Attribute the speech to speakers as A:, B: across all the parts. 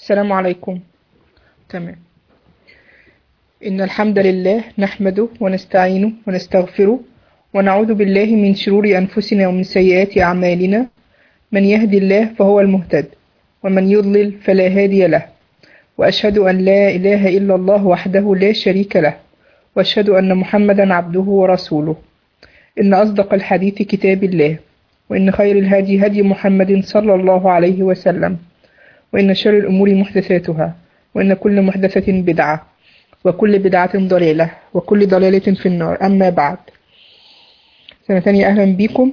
A: السلام عليكم تمام إن الحمد لله نحمده ونستعينه ونستغفره ونعوذ بالله من شرور أنفسنا ومن سيئات أعمالنا من يهدي الله فهو المهتد ومن يضلل فلا هادي له وأشهد أن لا إله إلا الله وحده لا شريك له وأشهد أن محمدا عبده ورسوله إن أصدق الحديث كتاب الله وإن خير الهدي هدي محمد صلى الله عليه وسلم وإن شر الأمور محدثاتها وإن كل محدثة بدعة وكل بدعة ضلالة وكل ضلالة في النار أما بعد سنة تانية أهلا بيكم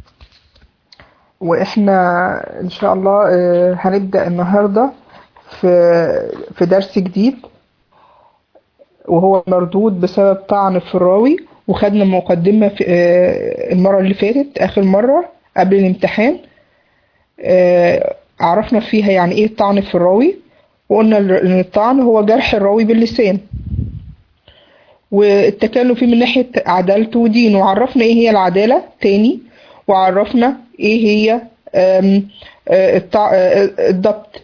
A: وإحنا إن شاء الله آه، هنبدأ النهاردة في في درس جديد وهو مردود بسبب طعن في الراوي وخدنا مقدمة في آه، المرة اللي فاتت آخر مرة قبل الامتحان آه، عرفنا فيها يعني إيه الطعن في الراوي وقلنا إن الطعن هو جرح الراوي باللسان والتكلم فيه من ناحية عدالته ودينه وعرفنا ايه هي العدالة تاني وعرفنا ايه هي آم، آه، التع- آه، الضبط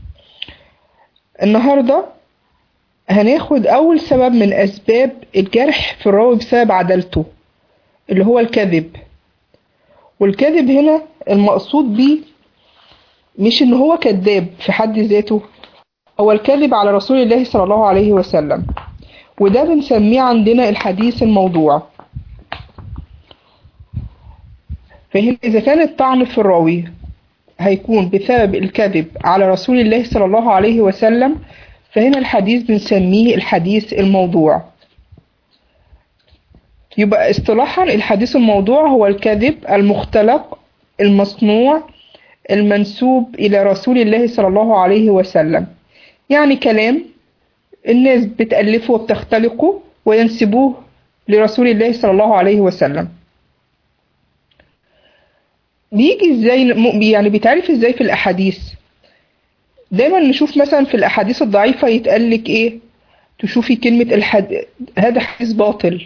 A: النهاردة هناخد أول سبب من أسباب الجرح في الراوي بسبب عدالته اللي هو الكذب والكذب هنا المقصود بيه مش إن هو كذاب في حد ذاته هو الكذب على رسول الله صلى الله عليه وسلم وده بنسميه عندنا الحديث الموضوع فهنا إذا كان الطعن في الراوي هيكون بسبب الكذب على رسول الله صلى الله عليه وسلم فهنا الحديث بنسميه الحديث الموضوع يبقى اصطلاحا الحديث الموضوع هو الكذب المختلق المصنوع المنسوب إلى رسول الله صلى الله عليه وسلم يعني كلام الناس بتألفه وبتختلقه وينسبوه لرسول الله صلى الله عليه وسلم بيجي ازاي يعني بيتعرف ازاي في الأحاديث دايما نشوف مثلا في الأحاديث الضعيفة يتقالك ايه تشوفي كلمة الحد... هذا حديث باطل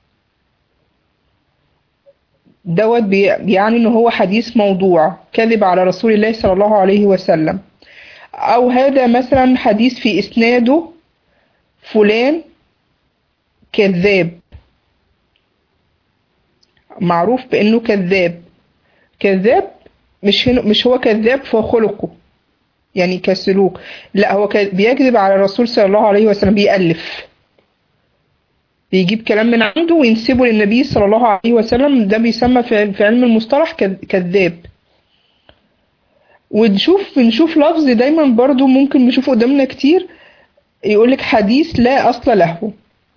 A: دوت بي- بيعني ان هو حديث موضوع كذب على رسول الله صلى الله عليه وسلم او هذا مثلا حديث في اسناده فلان كذاب معروف بانه كذاب كذاب مش هنا مش هو كذاب في خلقه يعني كسلوك لا هو ك- بيكذب على الرسول صلى الله عليه وسلم بيألف بيجيب كلام من عنده وينسبه للنبي صلى الله عليه وسلم ده بيسمى في في علم المصطلح كذ- كذاب ونشوف بنشوف لفظ دايما برضو ممكن نشوفه قدامنا كتير يقولك حديث لا أصل له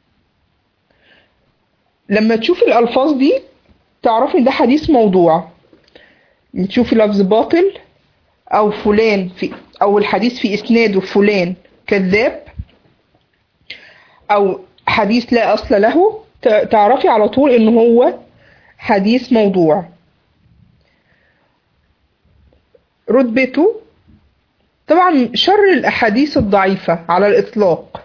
A: لما تشوفي الألفاظ دي تعرفي إن ده حديث موضوع تشوفي لفظ باطل أو فلان في أو الحديث في إسناده فلان كذاب أو حديث لا أصل له ت- تعرفي على طول إن هو حديث موضوع رتبته طبعا شر الأحاديث الضعيفة على الإطلاق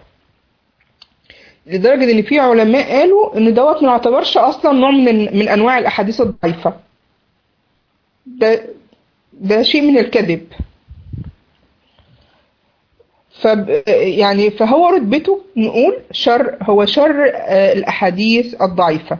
A: لدرجة إن في علماء قالوا إن دوت ما يعتبرش أصلا نوع من من أنواع الأحاديث الضعيفة ده ده شيء من الكذب فب يعني فهو رتبته نقول شر هو شر آه، الأحاديث الضعيفة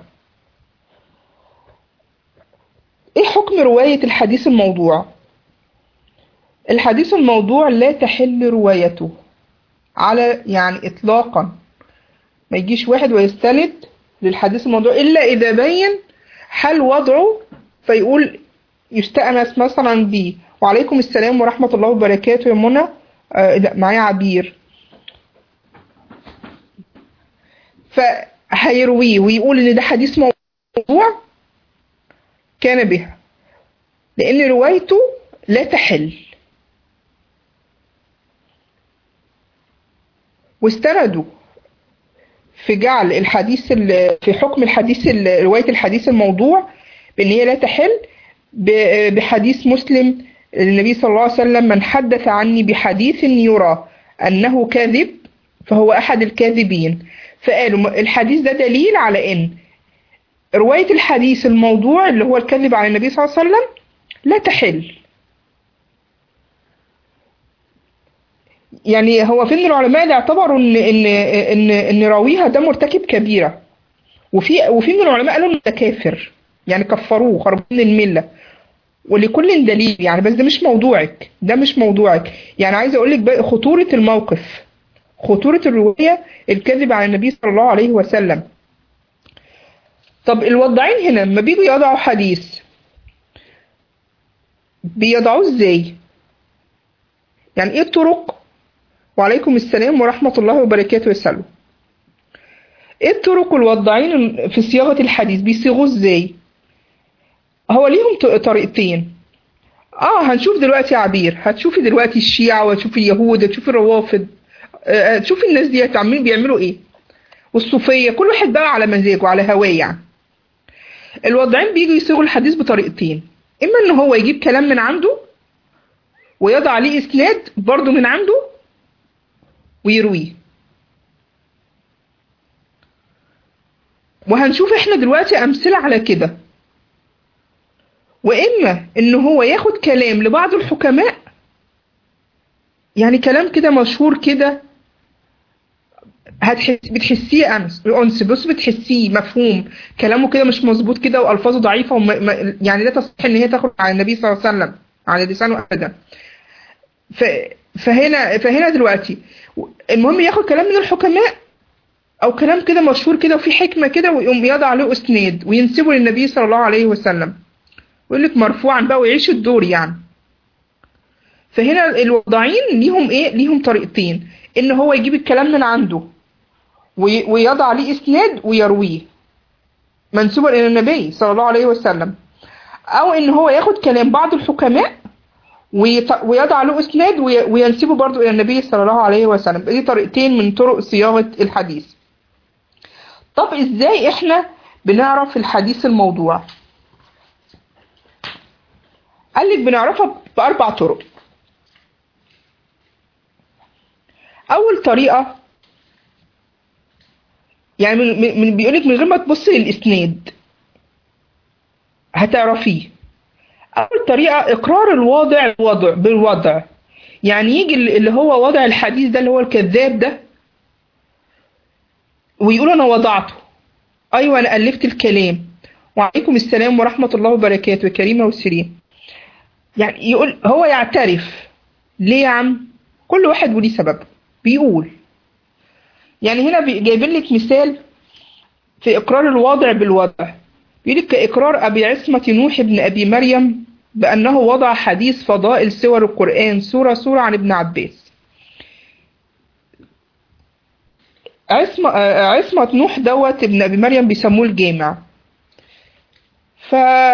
A: إيه حكم رواية الحديث الموضوع؟ الحديث الموضوع لا تحل روايته على يعني إطلاقا ما يجيش واحد ويستند للحديث الموضوع إلا إذا بين حل وضعه فيقول يستأنس مثلا بيه وعليكم السلام ورحمة الله وبركاته يا منى آه لا، معايا عبير فهيرويه ويقول إن ده حديث موضوع كان بها لأن روايته لا تحل واستندوا في جعل الحديث ال- في حكم الحديث ال- رواية الحديث الموضوع بأن هي لا تحل ب- بحديث مسلم النبي صلى الله عليه وسلم من حدث عني بحديث يرى أنه كذب فهو أحد الكاذبين فقالوا م- الحديث ده دليل على أن رواية الحديث الموضوع اللي هو الكذب على النبي صلى الله عليه وسلم لا تحل يعني هو في من العلماء اللي اعتبروا ان ان ان ان راويها ده مرتكب كبيره وفي وفي من العلماء قالوا انه ده كافر يعني كفروه خرجوه من المله ولكل دليل يعني بس ده مش موضوعك ده مش موضوعك يعني عايزه اقول لك بقى خطوره الموقف خطوره الروايه الكذب على النبي صلى الله عليه وسلم طب الوضاعين هنا لما بيجوا يضعوا حديث بيضعوه ازاي يعني ايه الطرق وعليكم السلام ورحمة الله وبركاته وسلم ايه الطرق الوضاعين في صياغة الحديث بيصيغوه ازاي هو ليهم ط- طريقتين اه هنشوف دلوقتي عبير هتشوفي دلوقتي الشيعة وهتشوفي اليهود هتشوفي الروافض آه، هتشوفي الناس دي عاملين بيعملوا ايه والصوفية كل واحد بقى على مزاجه على هواه يعني الوضعين بيجوا يصيغوا الحديث بطريقتين اما ان هو يجيب كلام من عنده ويضع عليه اسناد برضه من عنده ويرويه وهنشوف احنا دلوقتي امثله على كده واما ان هو ياخد كلام لبعض الحكماء يعني كلام كده مشهور كده هتحس بتحسيه انس انس بص بتحسيه مفهوم كلامه كده مش مظبوط كده والفاظه ضعيفه وم... ما- يعني لا تصح ان هي تاخد على النبي صلى الله عليه وسلم على لسانه ابدا ف... فهنا فهنا دلوقتي المهم ياخد كلام من الحكماء او كلام كده مشهور كده وفي حكمه كده ويقوم يضع عليه اسناد وينسبه للنبي صلى الله عليه وسلم ويقول لك مرفوعا بقى ويعيش الدور يعني فهنا الوضاعين ليهم ايه ليهم طريقتين ان هو يجيب الكلام من عنده وي- ويضع عليه اسناد ويرويه منسوبا الى النبي صلى الله عليه وسلم او ان هو ياخد كلام بعض الحكماء ويط- ويضع له اسناد وي- وينسبه برضو الى النبي صلى الله عليه وسلم دي طريقتين من طرق صياغه الحديث طب ازاي احنا بنعرف الحديث الموضوع قال لك بنعرفها باربع طرق اول طريقه يعني من من- من بيقولك من غير ما تبصي للاسناد هتعرفيه اول طريقه اقرار الواضع الوضع بالوضع يعني يجي اللي هو وضع الحديث ده اللي هو الكذاب ده ويقول انا وضعته ايوه انا الفت الكلام وعليكم السلام ورحمه الله وبركاته كريمه وسيرين يعني يقول هو يعترف ليه يا عم كل واحد وليه سبب بيقول يعني هنا بي- جايبين لك مثال في إقرار الواضع بالوضع بيقول لك كإقرار أبي عصمة نوح بن أبي مريم بأنه وضع حديث فضائل سور القرآن سورة سورة عن ابن عباس عصمة آه، عصمة نوح دوت ابن أبي مريم بيسموه الجامع ف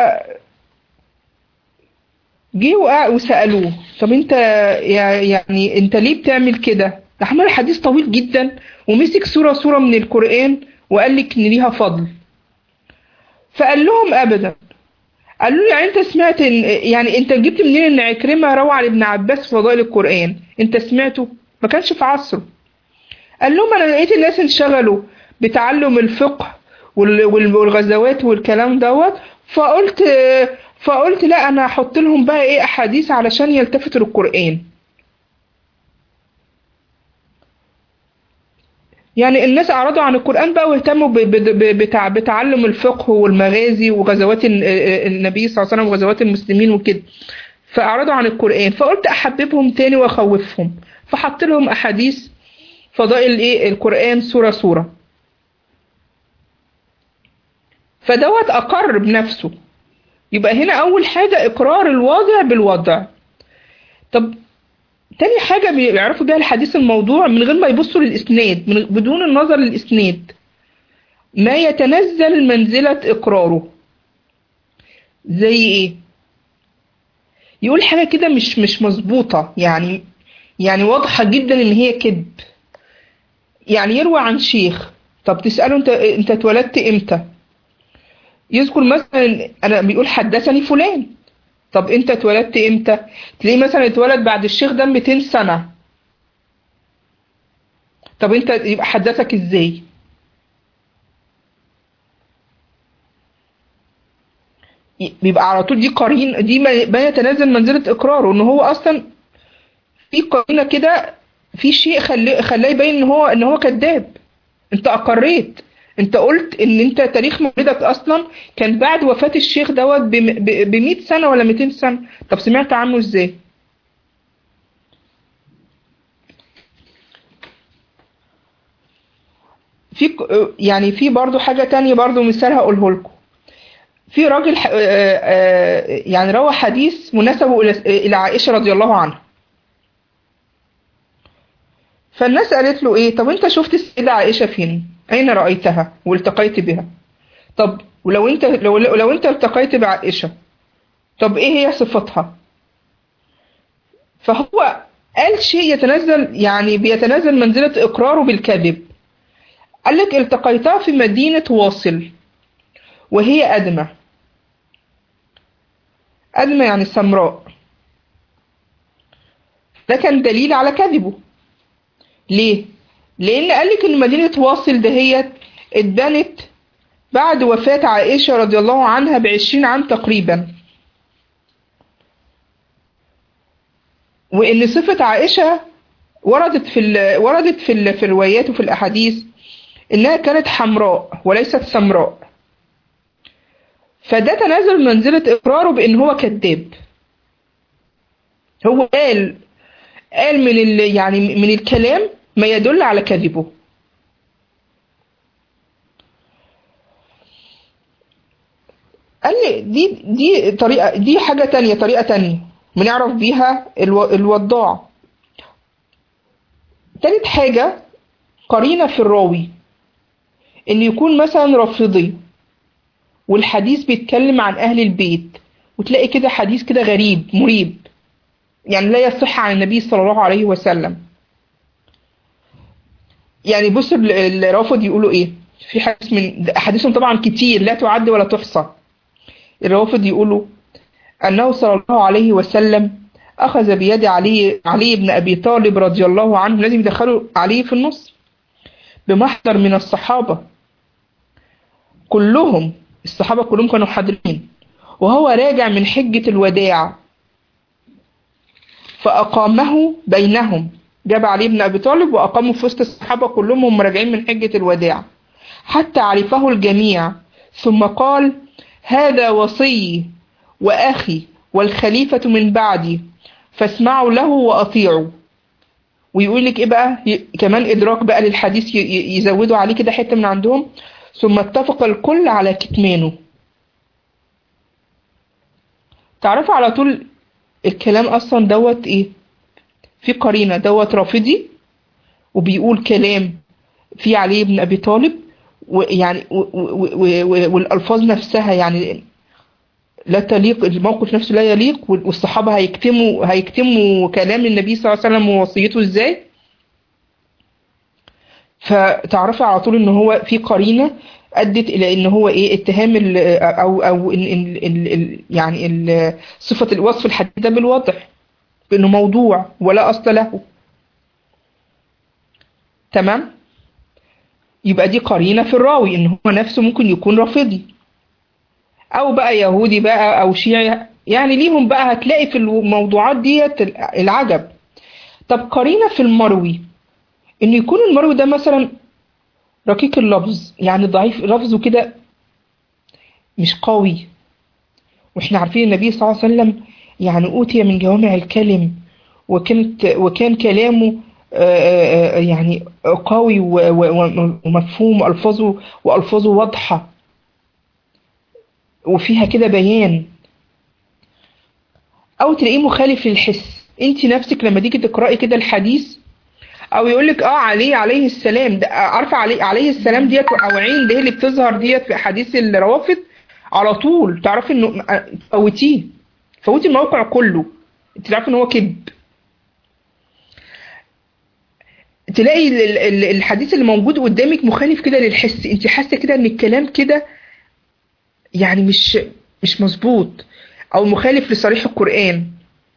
A: جه وقع- وسألوه طب انت يا- يعني انت ليه بتعمل كده؟ ده عمل حديث طويل جدا ومسك سورة سورة من القرآن وقال لك ان ليها فضل فقال لهم ابدا قال له يعني انت سمعت ان يعني انت جبت منين ان عكرمة روى عن ابن عباس في فضائل القرآن انت سمعته ما كانش في عصره قال لهم انا لقيت الناس انشغلوا بتعلم الفقه وال- وال- والغزوات والكلام دوت فقلت فقلت لا انا هحط لهم بقى ايه احاديث علشان يلتفتوا للقرآن يعني الناس أعرضوا عن القرآن بقى واهتموا ب- ب- ب- بتع- بتعلم الفقه والمغازي وغزوات ال- النبي صلى الله عليه وسلم وغزوات المسلمين وكده فأعرضوا عن القرآن فقلت أحببهم تاني وأخوفهم فحط لهم أحاديث فضائل إيه القرآن سورة سورة فدوت أقر بنفسه يبقى هنا أول حاجة إقرار الواضع بالوضع طب تاني حاجة بيعرفوا بيها الحديث الموضوع من غير ما يبصوا للإسناد من بدون النظر للإسناد ما يتنزل منزلة إقراره زي إيه؟ يقول حاجة كده مش مش مظبوطة يعني يعني واضحة جدا إن هي كذب يعني يروى عن شيخ طب تسأله أنت أنت اتولدت إمتى؟ يذكر مثلا أنا بيقول حدثني فلان طب انت اتولدت امتى تلاقيه مثلا اتولد بعد الشيخ ده 200 سنة طب انت يبقى حدثك ازاي بيبقى على طول دي قرين دي ما ما يتنازل منزلة اقراره ان هو اصلا في قرينة كده في شيء خلاه خلاه يبين ان هو ان هو كذاب انت اقريت انت قلت ان انت تاريخ مولدك اصلا كان بعد وفاة الشيخ دوت ب 100 سنة ولا 200 سنة طب سمعت عنه ازاي في ك- يعني في برضو حاجة تانية برضو مثال هقوله لكم في راجل ح- آه، آه، يعني روى حديث مناسبه إلى إلى عائشة رضي الله عنها فالناس قالت له ايه طب انت شفت السيدة عائشة فين اين رأيتها والتقيت بها طب ولو انت لو لو انت التقيت بعائشة طب ايه هي صفتها فهو قال شيء يتنزل يعني بيتنزل منزلة اقراره بالكذب قال لك التقيتها في مدينة واصل وهي أدمى أدمى يعني سمراء ده كان دليل على كذبه ليه؟ لأن قال لك إن مدينة واصل دهيت اتبنت بعد وفاة عائشة رضي الله عنها بعشرين عام تقريبا وإن صفة عائشة وردت في ال... وردت في ال... في الروايات وفي الأحاديث إنها كانت حمراء وليست سمراء فده تنازل منزلة إقراره بإن هو كذاب هو قال قال من ال... يعني من الكلام ما يدل على كذبه قال لي دي دي طريقة دي حاجة تانية طريقة تانية بنعرف بيها الو... الوضاع تالت حاجة قرينة في الراوي إن يكون مثلا رافضي والحديث بيتكلم عن أهل البيت وتلاقي كده حديث كده غريب مريب يعني لا يصح عن النبي صلى الله عليه وسلم يعني بص ال- الرافض يقولوا ايه في حديث من احاديثهم طبعا كتير لا تعد ولا تحصى الرافض يقولوا انه صلى الله عليه وسلم اخذ بيد علي علي بن ابي طالب رضي الله عنه لازم يدخلوا علي في النص بمحضر من الصحابه كلهم الصحابه كلهم كانوا حاضرين وهو راجع من حجه الوداع فأقامه بينهم جاب علي بن أبي طالب وأقامه في وسط الصحابة كلهم وهم راجعين من حجة الوداع حتى عرفه الجميع ثم قال هذا وصي وأخي والخليفة من بعدي فاسمعوا له وأطيعوا ويقول لك إيه بقى ي- كمان إدراك بقى للحديث ي- ي- يزودوا عليه كده حتة من عندهم ثم اتفق الكل على كتمانه تعرفوا على طول الكلام اصلا دوت ايه في قرينة دوت رافضي وبيقول كلام في علي بن ابي طالب ويعني و- و- و- و- والالفاظ نفسها يعني لا تليق الموقف نفسه لا يليق والصحابة هيكتموا هيكتموا كلام النبي صلى الله عليه وسلم ووصيته ازاي فتعرفي على طول ان هو في قرينة ادت الى ان هو ايه اتهام ال او او ال ال ال ال يعني ال صفة الوصف الحديث ده بالوضع بانه موضوع ولا اصل له تمام يبقى دي قرينة في الراوي ان هو نفسه ممكن يكون رافضي او بقى يهودي بقى او شيعي يعني ليهم بقى هتلاقي في الموضوعات ديت العجب طب قرينة في المروي ان يكون المروي ده مثلا رقيق اللفظ يعني ضعيف لفظه كده مش قوي واحنا عارفين النبي صلى الله عليه وسلم يعني أوتي من جوامع الكلم وكانت وكان كلامه آه، آه، يعني قوي و- و- ومفهوم وألفاظه وألفاظه واضحة وفيها كده بيان أو تلاقيه مخالف للحس انت نفسك لما تيجي تقرأي كده الحديث او يقول لك اه علي عليه السلام ده عارفه علي عليه السلام ديت او عين ده اللي بتظهر ديت في احاديث الروافض على طول تعرفي انه فوتيه فوتي الموقع كله انت عارفه ان هو كذب تلاقي ال- ال- الحديث اللي موجود قدامك مخالف كده للحس انت حاسه كده ان الكلام كده يعني مش مش مظبوط او مخالف لصريح القرآن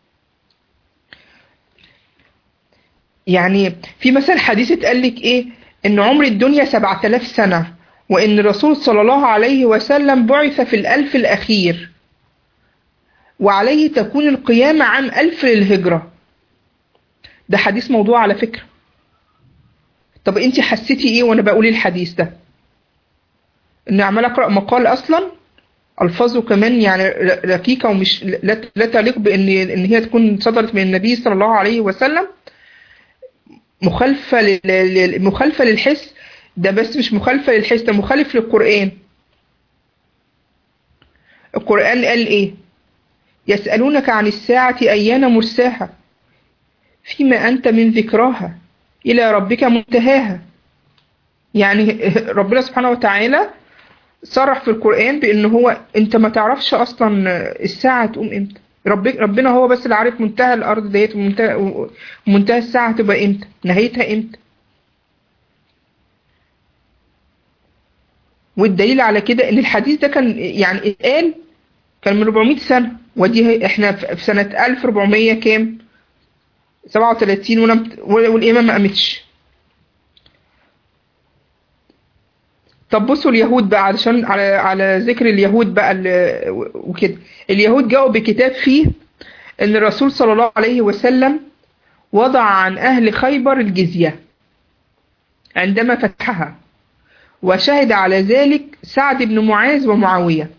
A: يعني في مثلا حديث اتقال لك ايه ان عمر الدنيا 7000 سنة وان الرسول صلى الله عليه وسلم بعث في الالف الاخير وعليه تكون القيامة عام ألف للهجرة ده حديث موضوع على فكرة طب انت حسيتي ايه وانا بقول الحديث ده ان عمال اقرا مقال اصلا الفاظه كمان يعني ر- ركيكه ومش لا, لا تليق بان ان هي تكون صدرت من النبي صلى الله عليه وسلم مخالفه لل- لل- مخالفه للحس ده بس مش مخالفه للحس ده مخالف للقران القران قال ايه يسالونك عن الساعه ايان مرساها فيما انت من ذكراها الى ربك منتهاها يعني ربنا سبحانه وتعالى صرح في القرآن بأن هو أنت ما تعرفش أصلا الساعة تقوم إمتى رب ربنا هو بس اللي عارف منتهى الأرض ديت ومنتهى ومنتهى الساعة هتبقى إمتى نهايتها إمتى والدليل على كده إن الحديث ده كان يعني اتقال كان من 400 سنة ودي إحنا في سنة 1400 كام 37 ولم والإمام ما قامتش طب بصوا اليهود بقى علشان على على ذكر اليهود بقى ال- وكده اليهود جاءوا بكتاب فيه ان الرسول صلى الله عليه وسلم وضع عن اهل خيبر الجزية عندما فتحها وشهد على ذلك سعد بن معاذ ومعاوية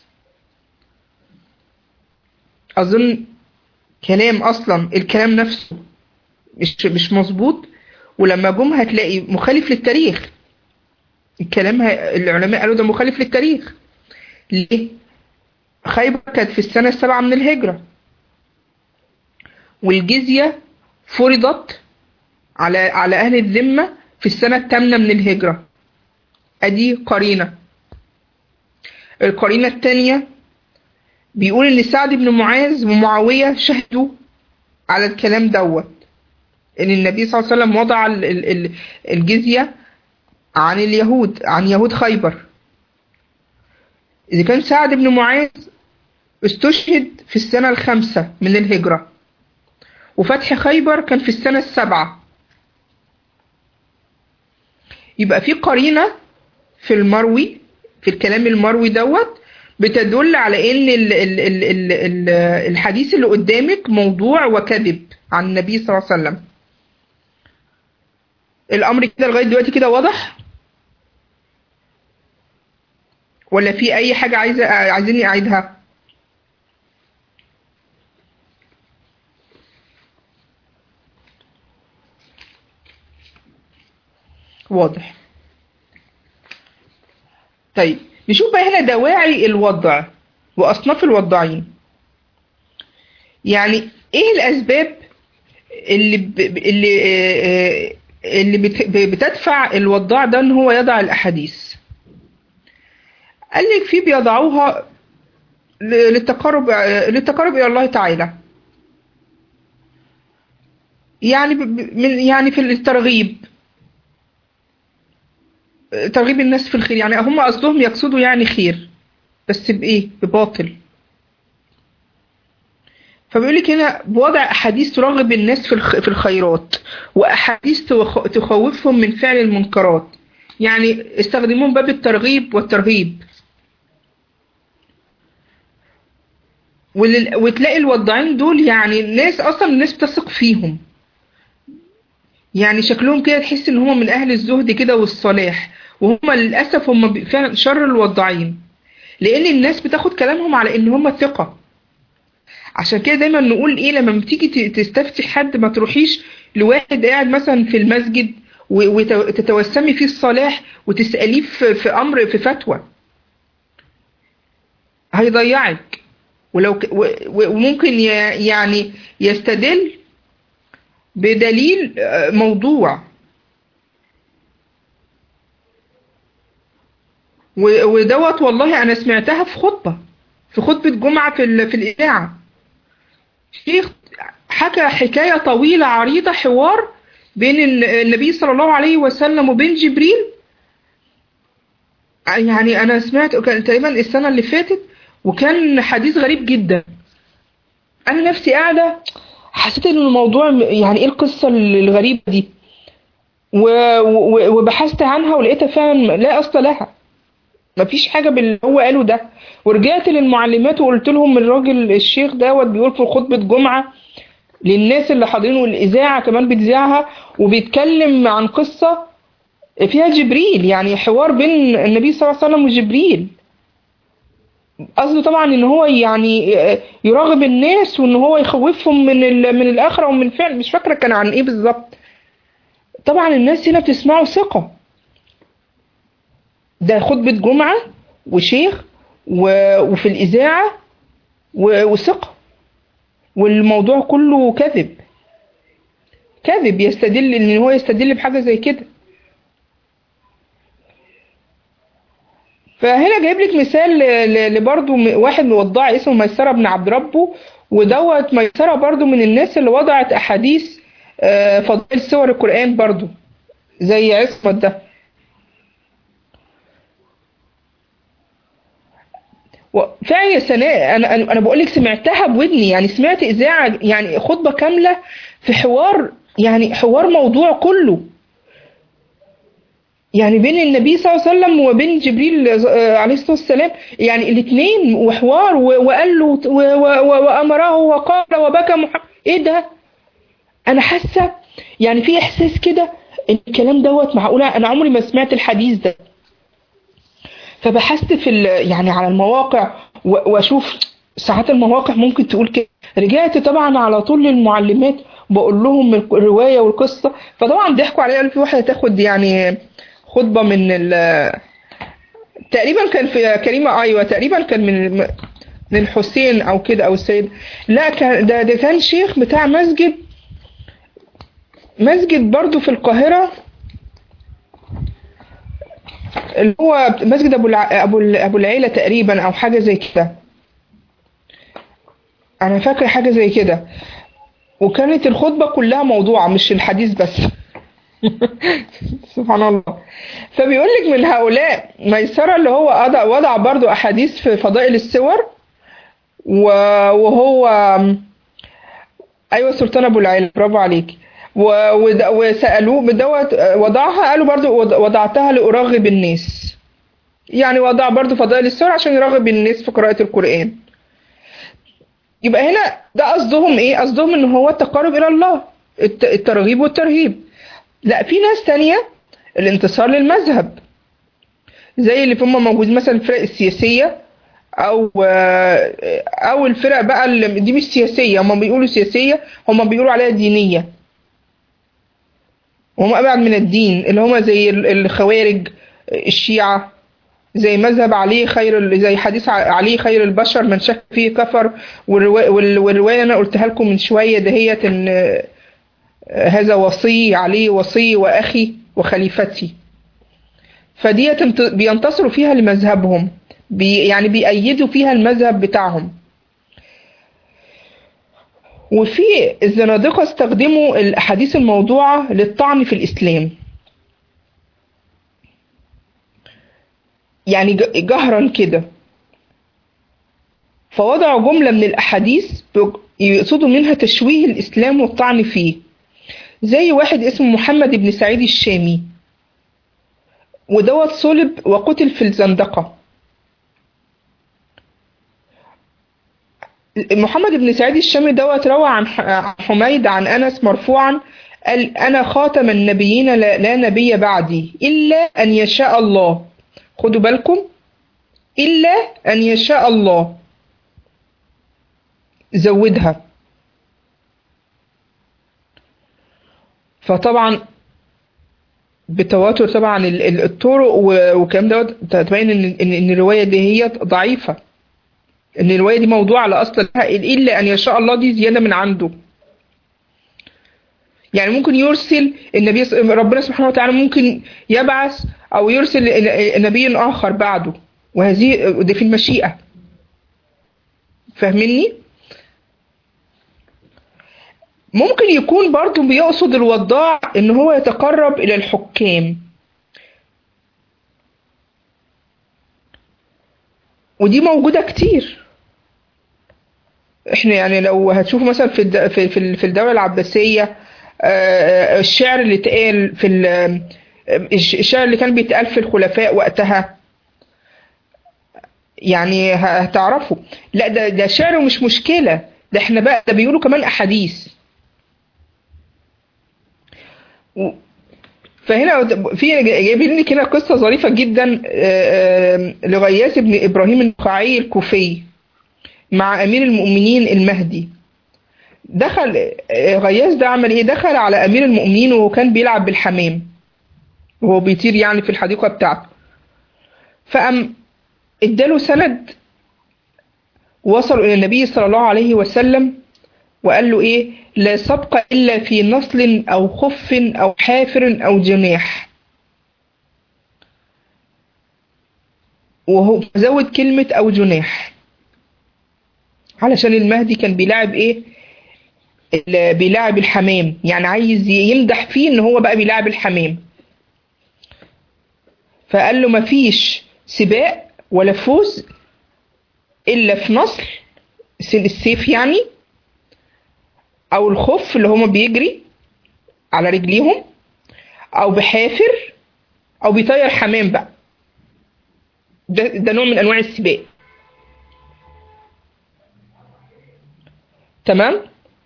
A: اظن كلام اصلا الكلام نفسه مش مش مظبوط ولما جم هتلاقي مخالف للتاريخ الكلام ه- العلماء قالوا ده مخالف للتاريخ ليه خيبر كانت في السنة السابعة من الهجرة والجزية فرضت على على أهل الذمة في السنة الثامنة من الهجرة أدي قرينة القرينة الثانية بيقول إن سعد بن معاذ ومعاوية شهدوا على الكلام دوت إن النبي صلى الله عليه وسلم وضع ال- ال- ال- الجزية عن اليهود عن يهود خيبر إذا كان سعد بن معاذ استشهد في السنة الخامسة من الهجرة وفتح خيبر كان في السنة السابعة يبقى في قرينة في المروي في الكلام المروي دوت بتدل على ان ال ال ال ال ال الحديث اللي قدامك موضوع وكذب عن النبي صلى الله عليه وسلم الامر كده لغايه دلوقتي كده واضح ولا في اي حاجه عايزه عايزيني اعيدها واضح طيب نشوف بقى هنا دواعي الوضع واصناف الوضاعين يعني ايه الاسباب اللي ب... اللي آه، اللي بت... بتدفع الوضاع ده ان هو يضع الاحاديث قال لك في بيضعوها ل- للتقرب للتقرب الى الله تعالى يعني ب... ب- من يعني في الترغيب ترغيب الناس في الخير يعني هم قصدهم يقصدوا يعني خير بس بإيه بباطل فبيقول لك هنا بوضع أحاديث ترغب الناس في الخ- في الخيرات وأحاديث توخ- تخوفهم من فعل المنكرات يعني استخدمون باب الترغيب والترهيب ولل- وتلاقي الوضاعين دول يعني الناس أصلا الناس بتثق فيهم يعني شكلهم كده تحس ان هم من اهل الزهد كده والصلاح وهم للاسف هم ب- فعلا شر الوضاعين لان الناس بتاخد كلامهم على ان هم ثقة عشان كده دايما نقول ايه لما بتيجي ت- تستفتي حد ما تروحيش لواحد قاعد مثلا في المسجد و- وتتوسمي فيه الصلاح وتسأليه في, في امر في فتوى هيضيعك ولو ك- و- و- وممكن ي- يعني يستدل بدليل آه، موضوع و- ودوت والله انا سمعتها في خطبة في خطبة جمعة في ال- في الإذاعة شيخ حكى حكاية طويلة عريضة حوار بين ال- النبي صلى الله عليه وسلم وبين جبريل يعني أنا سمعت كان تقريبا السنة اللي فاتت وكان حديث غريب جدا أنا نفسي قاعدة حسيت إن الموضوع م- يعني إيه القصة الغريبة دي و- و- وبحثت عنها ولقيتها فعلا لا أصل لها مفيش حاجة باللي هو قاله ده ورجعت للمعلمات وقلت لهم الراجل الشيخ دوت بيقول في خطبة جمعة للناس اللي حاضرين والإذاعة كمان بتذيعها وبيتكلم عن قصة فيها جبريل يعني حوار بين النبي صلى الله عليه وسلم وجبريل قصده طبعا ان هو يعني يراغب الناس وان هو يخوفهم من ال- من الاخره ومن فعل مش فاكره كان عن ايه بالظبط طبعا الناس هنا بتسمعه ثقه ده خطبه جمعه وشيخ و- وفي الاذاعه و- وثقه والموضوع كله كذب كذب يستدل ان هو يستدل بحاجه زي كده فهنا جايب لك مثال ل- ل- لبرضه م- واحد موضع اسمه ميسرة بن عبد ربه ودوت ميسرة برضه من الناس اللي وضعت أحاديث آه، فضائل سور القرآن برضه زي عصمت ده فعلا يا سناء انا انا أنا بقول لك سمعتها بودني يعني سمعت اذاعه يعني خطبه كامله في حوار يعني حوار موضوع كله يعني بين النبي صلى الله عليه وسلم وبين جبريل آه، عليه الصلاه والسلام يعني الاثنين وحوار و- وقال له و- و- و- وامره وقال وبكى محمد ايه ده انا حاسه يعني في احساس كده ان الكلام دوت معقوله انا عمري ما سمعت الحديث ده فبحثت في ال- يعني على المواقع و- واشوف ساعات المواقع ممكن تقول كده رجعت طبعا على طول للمعلمات بقول لهم الروايه والقصه فطبعا ضحكوا عليا قالوا في واحده تاخد يعني خطبه من ال تقريبا كان في كريمه ايوه تقريبا كان من من الحسين او كده او السيد لا كان ده ده كان شيخ بتاع مسجد مسجد برضو في القاهره اللي هو مسجد ابو الع... ابو ال- ابو العيله تقريبا او حاجه زي كده انا فاكره حاجه زي كده وكانت الخطبه كلها موضوعه مش الحديث بس سبحان الله فبيقول لك من هؤلاء ميسره اللي هو وضع وضع برضو احاديث في فضائل السور و- وهو ايوه سلطان ابو العيله برافو عليك و- ود- وسالوه بدوت وضعها قالوا برضو وض- وضعتها لارغب الناس يعني وضع برضو فضائل السور عشان يرغب الناس في قراءه القران يبقى هنا ده قصدهم ايه قصدهم ان هو التقرب الى الله الت- الترغيب والترهيب لا في ناس تانية الانتصار للمذهب زي اللي هم موجود مثلا الفرق السياسية او او الفرق بقى اللي دي مش سياسية هم بيقولوا سياسية هم بيقولوا عليها دينية وهم ابعد من الدين اللي هم زي ال- الخوارج الشيعة زي مذهب علي خير ال- زي حديث ع- علي خير البشر من شك فيه كفر والروا- وال- والرواية انا قلتها لكم من شوية دهيت ان آه، هذا وصي علي وصي واخي وخليفتي فديت انت- بينتصروا فيها لمذهبهم بي يعني بيأيدوا فيها المذهب بتاعهم وفي الزنادقة استخدموا الأحاديث الموضوعة للطعن في الإسلام يعني ج- جهرا كده فوضعوا جملة من الأحاديث بيق- يقصدوا منها تشويه الإسلام والطعن فيه زي واحد اسمه محمد بن سعيد الشامي ودوت صلب وقتل في الزندقة محمد بن سعيد الشامي دوت روى عن ح- عن حميد عن أنس مرفوعا قال أنا خاتم النبيين لا, لا نبي بعدي إلا أن يشاء الله خدوا بالكم إلا أن يشاء الله زودها فطبعا بتواتر طبعا ال- ال- الطرق و- والكلام دوت تبين ان ان إن الروايه دي هي ضعيفه ان الروايه دي موضوع على اصل لها الا ان يشاء الله دي زياده من عنده يعني ممكن يرسل النبي ص- ربنا سبحانه وتعالى ممكن يبعث او يرسل ن- نبي اخر بعده وهذه ده في المشيئه فاهمني ممكن يكون برضو بيقصد الوضاع ان هو يتقرب الى الحكام ودي موجودة كتير احنا يعني لو هتشوفوا مثلا في الد- في في ال- في الدولة العباسية آه، الشعر اللي اتقال في ال- الش- الشعر اللي كان بيتقال في الخلفاء وقتها يعني ه- هتعرفوا لا ده ده شعر مش مشكلة ده احنا بقى ده بيقولوا كمان احاديث و- فهنا في جايبين لك هنا قصة ظريفة جدا آه، آه، لغياث بن إبراهيم النخعي الكوفي مع أمير المؤمنين المهدي دخل آه، غياث ده عمل إيه دخل على أمير المؤمنين وهو كان بيلعب بالحمام وهو بيطير يعني في الحديقة بتاعته فقام اداله سند وصلوا إلى النبي صلى الله عليه وسلم وقال له إيه لا سبق إلا في نصل أو خف أو حافر أو جناح وهو زود كلمة أو جناح علشان المهدي كان بيلعب إيه ال- بيلعب الحمام يعني عايز يمدح فيه إن هو بقى بيلعب الحمام فقال له مفيش سباق ولا فوز إلا في نصل سن السيف يعني أو الخف اللي هما بيجري على رجليهم أو بحافر أو بيطير حمام بقى ده, ده نوع من أنواع السباق تمام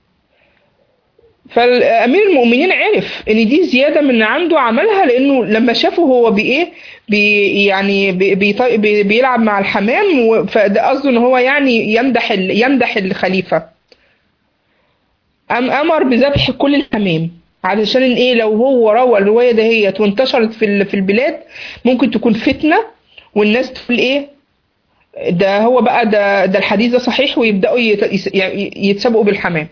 A: فالامير المؤمنين عرف ان دي زياده من عنده عملها لانه لما شافه هو بايه بي يعني بي بي بي بيلعب مع الحمام و- فده قصده ان هو يعني يمدح ال- يمدح الخليفه قام امر بذبح كل الحمام علشان إن ايه لو هو روى الروايه دهيت وانتشرت في ال- في البلاد ممكن تكون فتنه والناس تقول ايه ده هو بقى ده ده الحديث ده صحيح ويبداوا يت- يس- يعني يتسابقوا بالحمام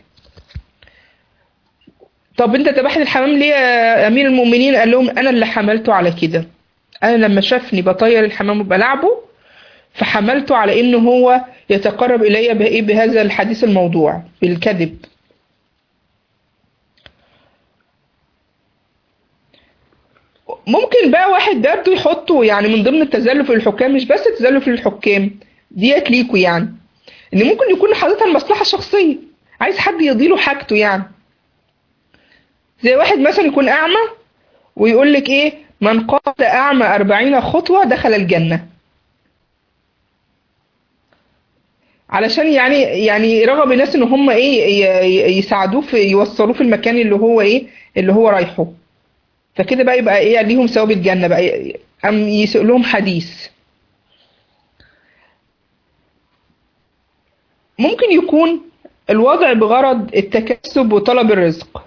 A: طب انت ذبحت الحمام ليه يا امير المؤمنين قال لهم انا اللي حملته على كده انا لما شافني بطير الحمام وبلعبه فحملته على انه هو يتقرب الي بايه بهذا الحديث الموضوع بالكذب ممكن بقى واحد برضه يحطه يعني من ضمن التزلف الحكام مش بس تزلف الحكام ديت ليكوا يعني ان ممكن يكون حاططها المصلحه الشخصيه عايز حد يضيله حاجته يعني زي واحد مثلا يكون أعمى ويقول لك إيه من قاد أعمى أربعين خطوة دخل الجنة علشان يعني يعني رغب الناس إن هم إيه ي- ي- يساعدوه في يوصلوه في المكان اللي هو إيه اللي هو رايحه فكده بقى يبقى إيه ليهم ثواب الجنة بقى أم يسوق لهم حديث ممكن يكون الوضع بغرض التكسب وطلب الرزق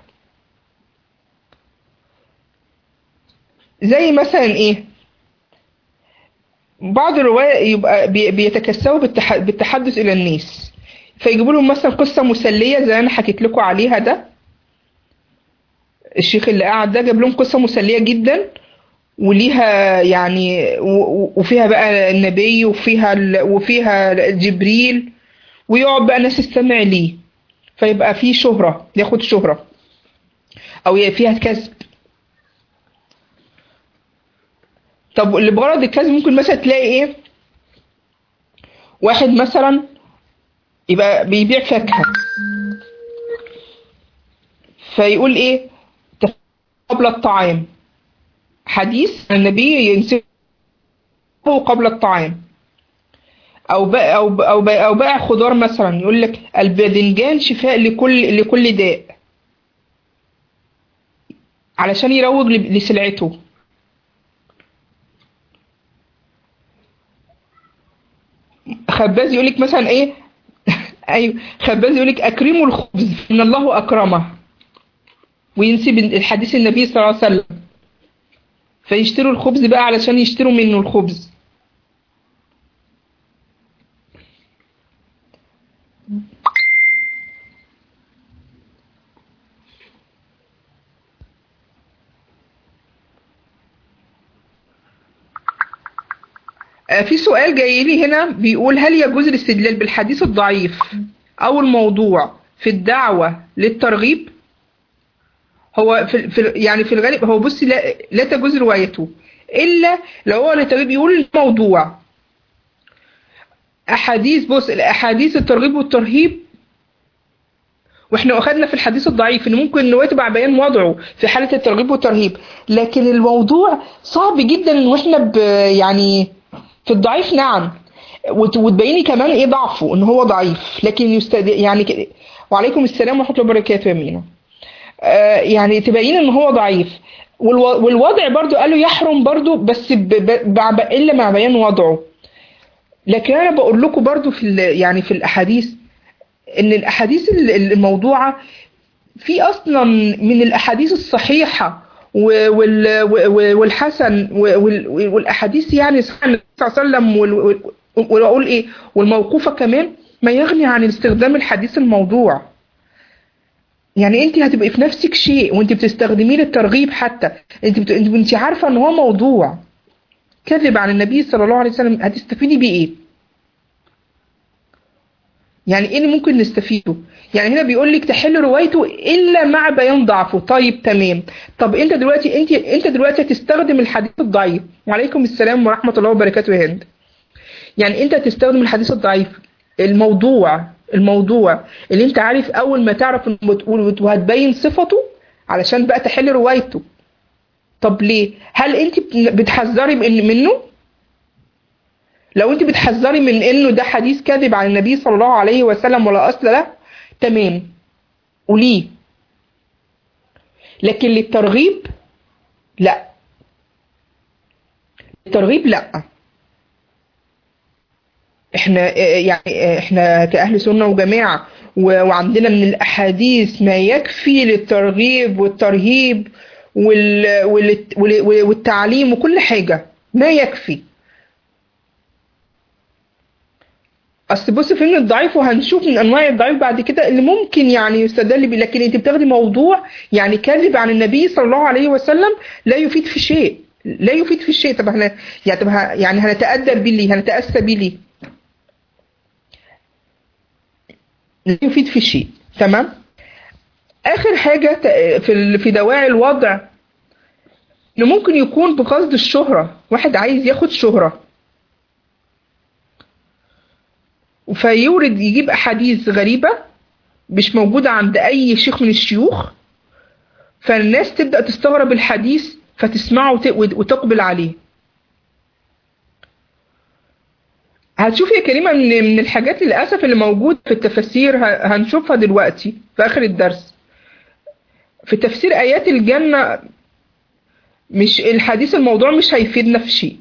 A: زي مثلا ايه بعض الرواية يبقى بي- بيتكسبوا بالتح- بالتحدث إلى الناس فيجيبوا لهم مثلا قصة مسلية زي أنا حكيت لكم عليها ده الشيخ اللي قاعد ده جاب لهم قصة مسلية جدا وليها يعني و- و- وفيها بقى النبي وفيها ال- وفيها جبريل ويقعد بقى ناس تستمع ليه فيبقى فيه شهرة ياخد شهرة أو ي- فيها كسب طب اللي بغرض الكسب ممكن مثلا تلاقي ايه واحد مثلا يبقى بيبيع فاكهة فيقول ايه تف- قبل الطعام حديث عن النبي ينسبه قبل الطعام او بقى او بقى او بقى, أو بقى خضار مثلا يقول لك الباذنجان شفاء لكل لكل داء علشان يروج ل- لسلعته خباز يقول لك مثلا ايه ايوه خباز يقول لك اكرموا الخبز ان الله اكرمه وينسب الحديث النبي صلى الله عليه وسلم فيشتروا الخبز بقى علشان يشتروا منه الخبز آه، في سؤال جاي لي هنا بيقول هل يجوز الاستدلال بالحديث الضعيف أو الموضوع في الدعوة للترغيب؟ هو في في يعني في الغالب هو بصي لا, لا تجوز روايته إلا لو هو للترغيب يقول الموضوع أحاديث بص الأحاديث الترغيب والترهيب واحنا اخدنا في الحديث الضعيف ان ممكن ان هو يتبع بيان وضعه في حاله الترغيب والترهيب لكن الموضوع صعب جدا ان احنا ب يعني في الضعيف نعم وت- وتبيني كمان ايه ضعفه ان هو ضعيف لكن يستد... يعني ك... وعليكم السلام ورحمه الله وبركاته يا مينا آه، يعني تبين ان هو ضعيف والو- والوضع برضو قالوا يحرم برضو بس ب- ب- مع- الا مع بيان وضعه لكن انا بقول لكم برضو في ال- يعني في الاحاديث ان الاحاديث ال- ال- الموضوعه في اصلا من الاحاديث الصحيحه و- وال- و- والحسن و- وال- والاحاديث يعني صحيح النبي صلى الله عليه وسلم وال- وال- واقول ايه والموقوفه كمان ما يغني عن استخدام الحديث الموضوع يعني انت هتبقي في نفسك شيء وانت بتستخدميه للترغيب حتى انت بت... انت انت عارفه ان هو موضوع كذب عن النبي صلى الله عليه وسلم هتستفيدي بيه ايه يعني ايه اللي ممكن نستفيده يعني هنا بيقول لك تحل روايته الا مع بيان ضعفه طيب تمام طب انت دلوقتي انت انت دلوقتي هتستخدم الحديث الضعيف وعليكم السلام ورحمه الله وبركاته يا هند يعني انت هتستخدم الحديث الضعيف الموضوع الموضوع اللي انت عارف اول ما تعرف انه بتقول وهتبين صفته علشان بقى تحل روايته طب ليه هل انت بتحذري من منه لو انت بتحذري من انه ده حديث كاذب عن النبي صلى الله عليه وسلم ولا اصل له تمام قوليه لكن للترغيب لا الترغيب لا احنا اه، يعني اه، احنا كأهل سنة وجماعة و- وعندنا من الأحاديث ما يكفي للترغيب والترهيب وال- وال- وال- والتعليم وكل حاجة ما يكفي اصل بص فيلم الضعيف وهنشوف من انواع الضعيف بعد كده اللي ممكن يعني يستدل بيه لكن انت بتاخدي موضوع يعني كذب عن النبي صلى الله عليه وسلم لا يفيد في شيء لا يفيد في شيء طب احنا يعني طب ه- يعني هنتأدب بيه ليه هنتأسى بيه ليه لا يفيد في شيء تمام اخر حاجة ت- في ال- في دواعي الوضع انه ممكن يكون بقصد الشهرة واحد عايز ياخد شهرة فيورد يجيب أحاديث غريبة مش موجودة عند أي شيخ من الشيوخ فالناس تبدأ تستغرب الحديث فتسمعه وت- وتقبل عليه هتشوفي يا كريمة من من الحاجات للأسف اللي موجود في التفاسير ه- هنشوفها دلوقتي في آخر الدرس في تفسير آيات الجنة مش الحديث الموضوع مش هيفيدنا في شيء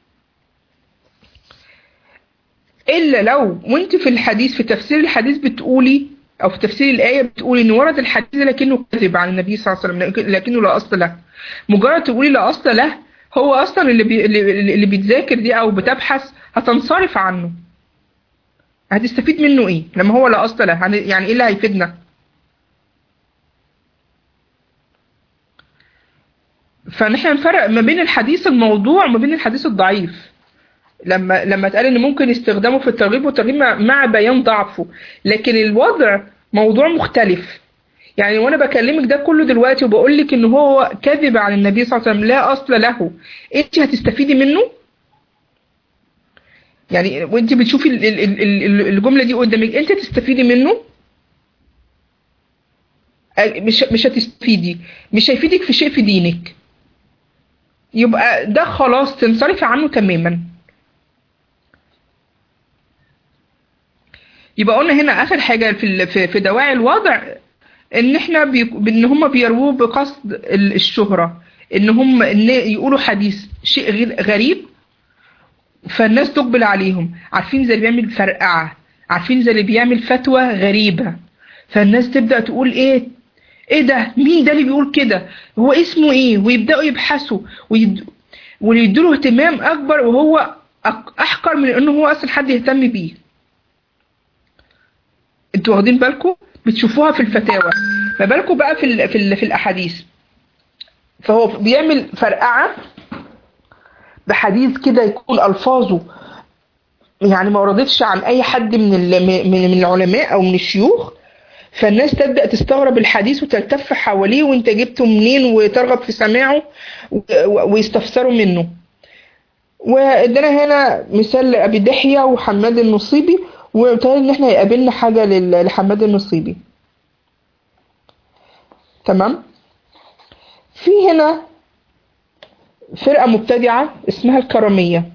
A: الا لو وانت في الحديث في تفسير الحديث بتقولي او في تفسير الايه بتقولي ان ورد الحديث لكنه كذب عن النبي صلى الله عليه وسلم لكن- لكنه لا اصل له مجرد تقولي لا اصل له هو اصلا اللي بي اللي اللي بيتذاكر دي او بتبحث هتنصرف عنه هتستفيد منه ايه لما هو لا اصل له هن- يعني ايه اللي هيفيدنا فنحن نفرق ما بين الحديث الموضوع وما بين الحديث الضعيف لما لما اتقال ان ممكن استخدامه في الترغيب والترهيب مع, مع بيان ضعفه لكن الوضع موضوع مختلف يعني وانا بكلمك ده كله دلوقتي وبقول لك ان هو كذب عن النبي صلى الله عليه وسلم لا اصل له انت هتستفيدي منه يعني وانت بتشوفي ال- ال- ال- ال- الجمله دي قدامك انت تستفيدي منه أ- مش مش هتستفيدي مش هيفيدك في شيء في دينك يبقى ده خلاص تنصرفي عنه تماما يبقى قلنا هنا اخر حاجه في ال- في في دواعي الوضع ان احنا بي... ان هم بيرووه بقصد ال- الشهره ان هم ان يقولوا حديث شيء غير غريب فالناس تقبل عليهم عارفين زي اللي بيعمل فرقعه عارفين زي اللي بيعمل فتوى غريبه فالناس تبدا تقول ايه ايه ده مين ده اللي بيقول كده هو اسمه ايه ويبداوا يبحثوا ويد... ويدوا له اهتمام اكبر وهو أك- احقر من انه هو اصلا حد يهتم بيه انتوا واخدين بالكم بتشوفوها في الفتاوى ما بالكم بقى في ال في ال في الاحاديث فهو بيعمل فرقعه بحديث كده يكون الفاظه يعني ما وردتش عن اي حد من ال- من من العلماء او من الشيوخ فالناس تبدا تستغرب الحديث وتلتف حواليه وانت جبته منين وترغب في سماعه و- و- ويستفسروا منه وادانا هنا مثال لابي دحيه وحماد النصيبي وقلت ان احنا يقابلنا حاجه لل- لحماد النصيبي تمام في هنا فرقه مبتدعه اسمها الكراميه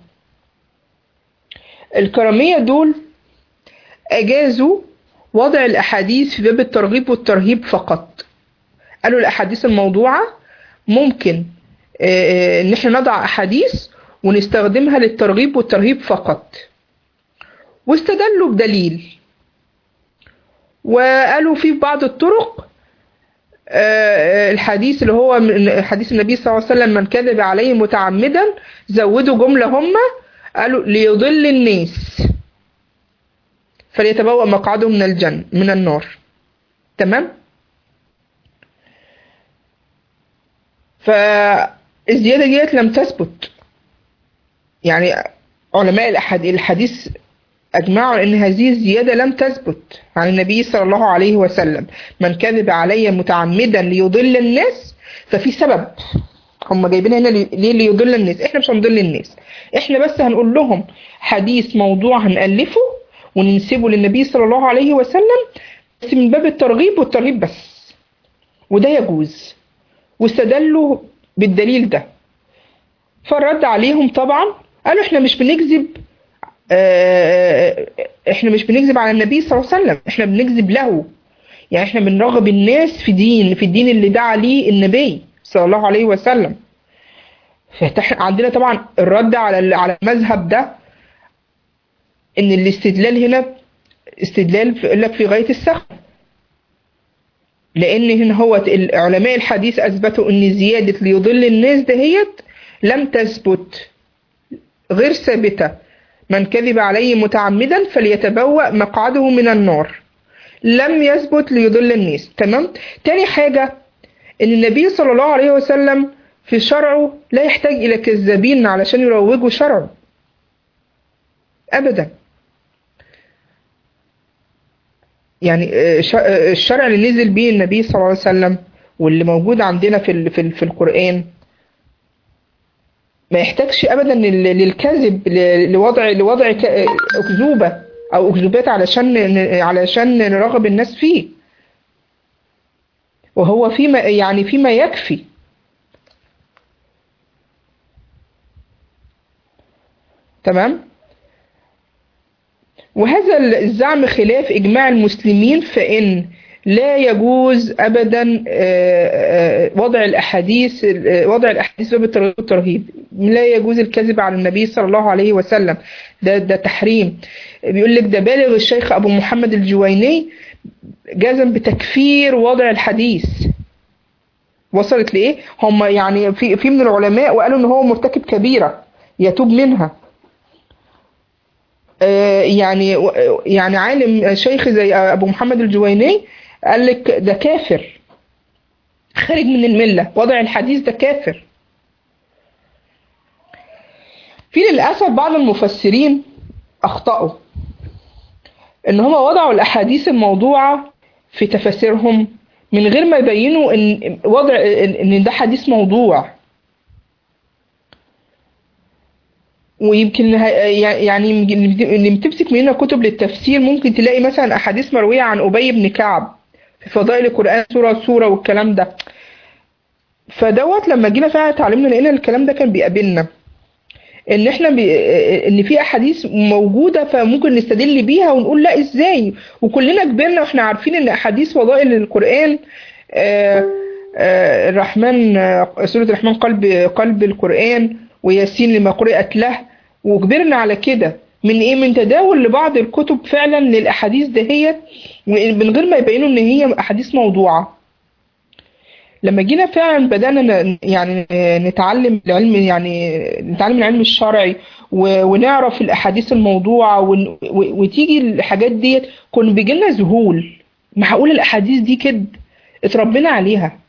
A: الكراميه دول اجازوا وضع الاحاديث في باب الترغيب والترهيب فقط قالوا الأحاديث الموضوعة ممكن آه، إن احنا نضع أحاديث ونستخدمها للترغيب والترهيب فقط واستدلوا بدليل وقالوا في بعض الطرق آه، الحديث اللي هو من حديث النبي صلى الله عليه وسلم من كذب عليه متعمدا زودوا جملة هم قالوا ليضل الناس فليتبوأ مقعده من الجنة من النار تمام فالزيادة ديت لم تثبت يعني علماء الأحاد- الحديث أجمعوا أن هذه الزيادة لم تثبت عن النبي صلى الله عليه وسلم من كذب علي متعمدا ليضل الناس ففي سبب هم جايبين هنا لي- ليه ليضل الناس احنا مش هنضل الناس احنا بس هنقول لهم حديث موضوع هنألفه وننسبه للنبي صلى الله عليه وسلم بس من باب الترغيب والترهيب بس وده يجوز واستدلوا بالدليل ده فالرد عليهم طبعا قالوا احنا مش بنكذب آه، احنا مش بنكذب على النبي صلى الله عليه وسلم احنا بنكذب له يعني احنا بنرغب الناس في دين في الدين اللي دعا ليه النبي صلى الله عليه وسلم فإحنا عندنا طبعا الرد على ال- على المذهب ده ان الاستدلال هنا استدلال في- يقول لك في غاية السخف لان هنا هو ال- علماء الحديث اثبتوا ان زيادة ليضل الناس دهيت لم تثبت غير ثابتة من كذب عليه متعمدا فليتبوأ مقعده من النار لم يثبت ليضل الناس تمام تاني حاجة ان النبي صلى الله عليه وسلم في شرعه لا يحتاج الى كذابين علشان يروجوا شرعه ابدا يعني آه، ش- آه، الشرع اللي نزل بيه النبي صلى الله عليه وسلم واللي موجود عندنا في ال- في ال- في القرآن ما يحتاجش ابدا لل- للكذب ل- لوضع لوضع ك- اكذوبه او اكذوبات علشان ن- علشان نرغب الناس فيه وهو فيما يعني فيما يكفي تمام وهذا الزعم خلاف إجماع المسلمين فإن لا يجوز أبدا آه، آه، وضع الأحاديث آه، وضع الأحاديث باب الترغيب والترهيب لا يجوز الكذب على النبي صلى الله عليه وسلم ده ده تحريم بيقول لك ده بالغ الشيخ أبو محمد الجويني جزم بتكفير وضع الحديث وصلت لإيه؟ هم يعني في في من العلماء وقالوا إن هو مرتكب كبيرة يتوب منها آه، يعني يعني عالم شيخ زي ابو محمد الجويني قال لك ده كافر خارج من المله وضع الحديث ده كافر في للاسف بعض المفسرين اخطاوا ان هم وضعوا الاحاديث الموضوعه في تفاسيرهم من غير ما يبينوا ان وضع ان ده حديث موضوع ويمكن ه- يعني يمكن اللي بتمسك مننا كتب للتفسير ممكن تلاقي مثلا احاديث مرويه عن ابي بن كعب في فضائل القران سوره سوره والكلام ده فدوت لما جينا فعلا اتعلمنا لقينا الكلام ده كان بيقابلنا ان احنا بي... ان في احاديث موجوده فممكن نستدل بيها ونقول لا ازاي وكلنا كبرنا واحنا عارفين ان احاديث فضائل القران آه، آه، الرحمن آه، سوره الرحمن قلب قلب القران وياسين لما قرئت له وكبرنا على كده من ايه من تداول لبعض الكتب فعلا للاحاديث دهيت من غير ما يبينوا ان هي احاديث موضوعه لما جينا فعلا بدأنا ن- يعني نتعلم العلم يعني نتعلم العلم الشرعي و- ونعرف الأحاديث الموضوعة ون- و- وتيجي الحاجات ديت كنا بيجيلنا ذهول معقول الأحاديث دي كده اتربينا عليها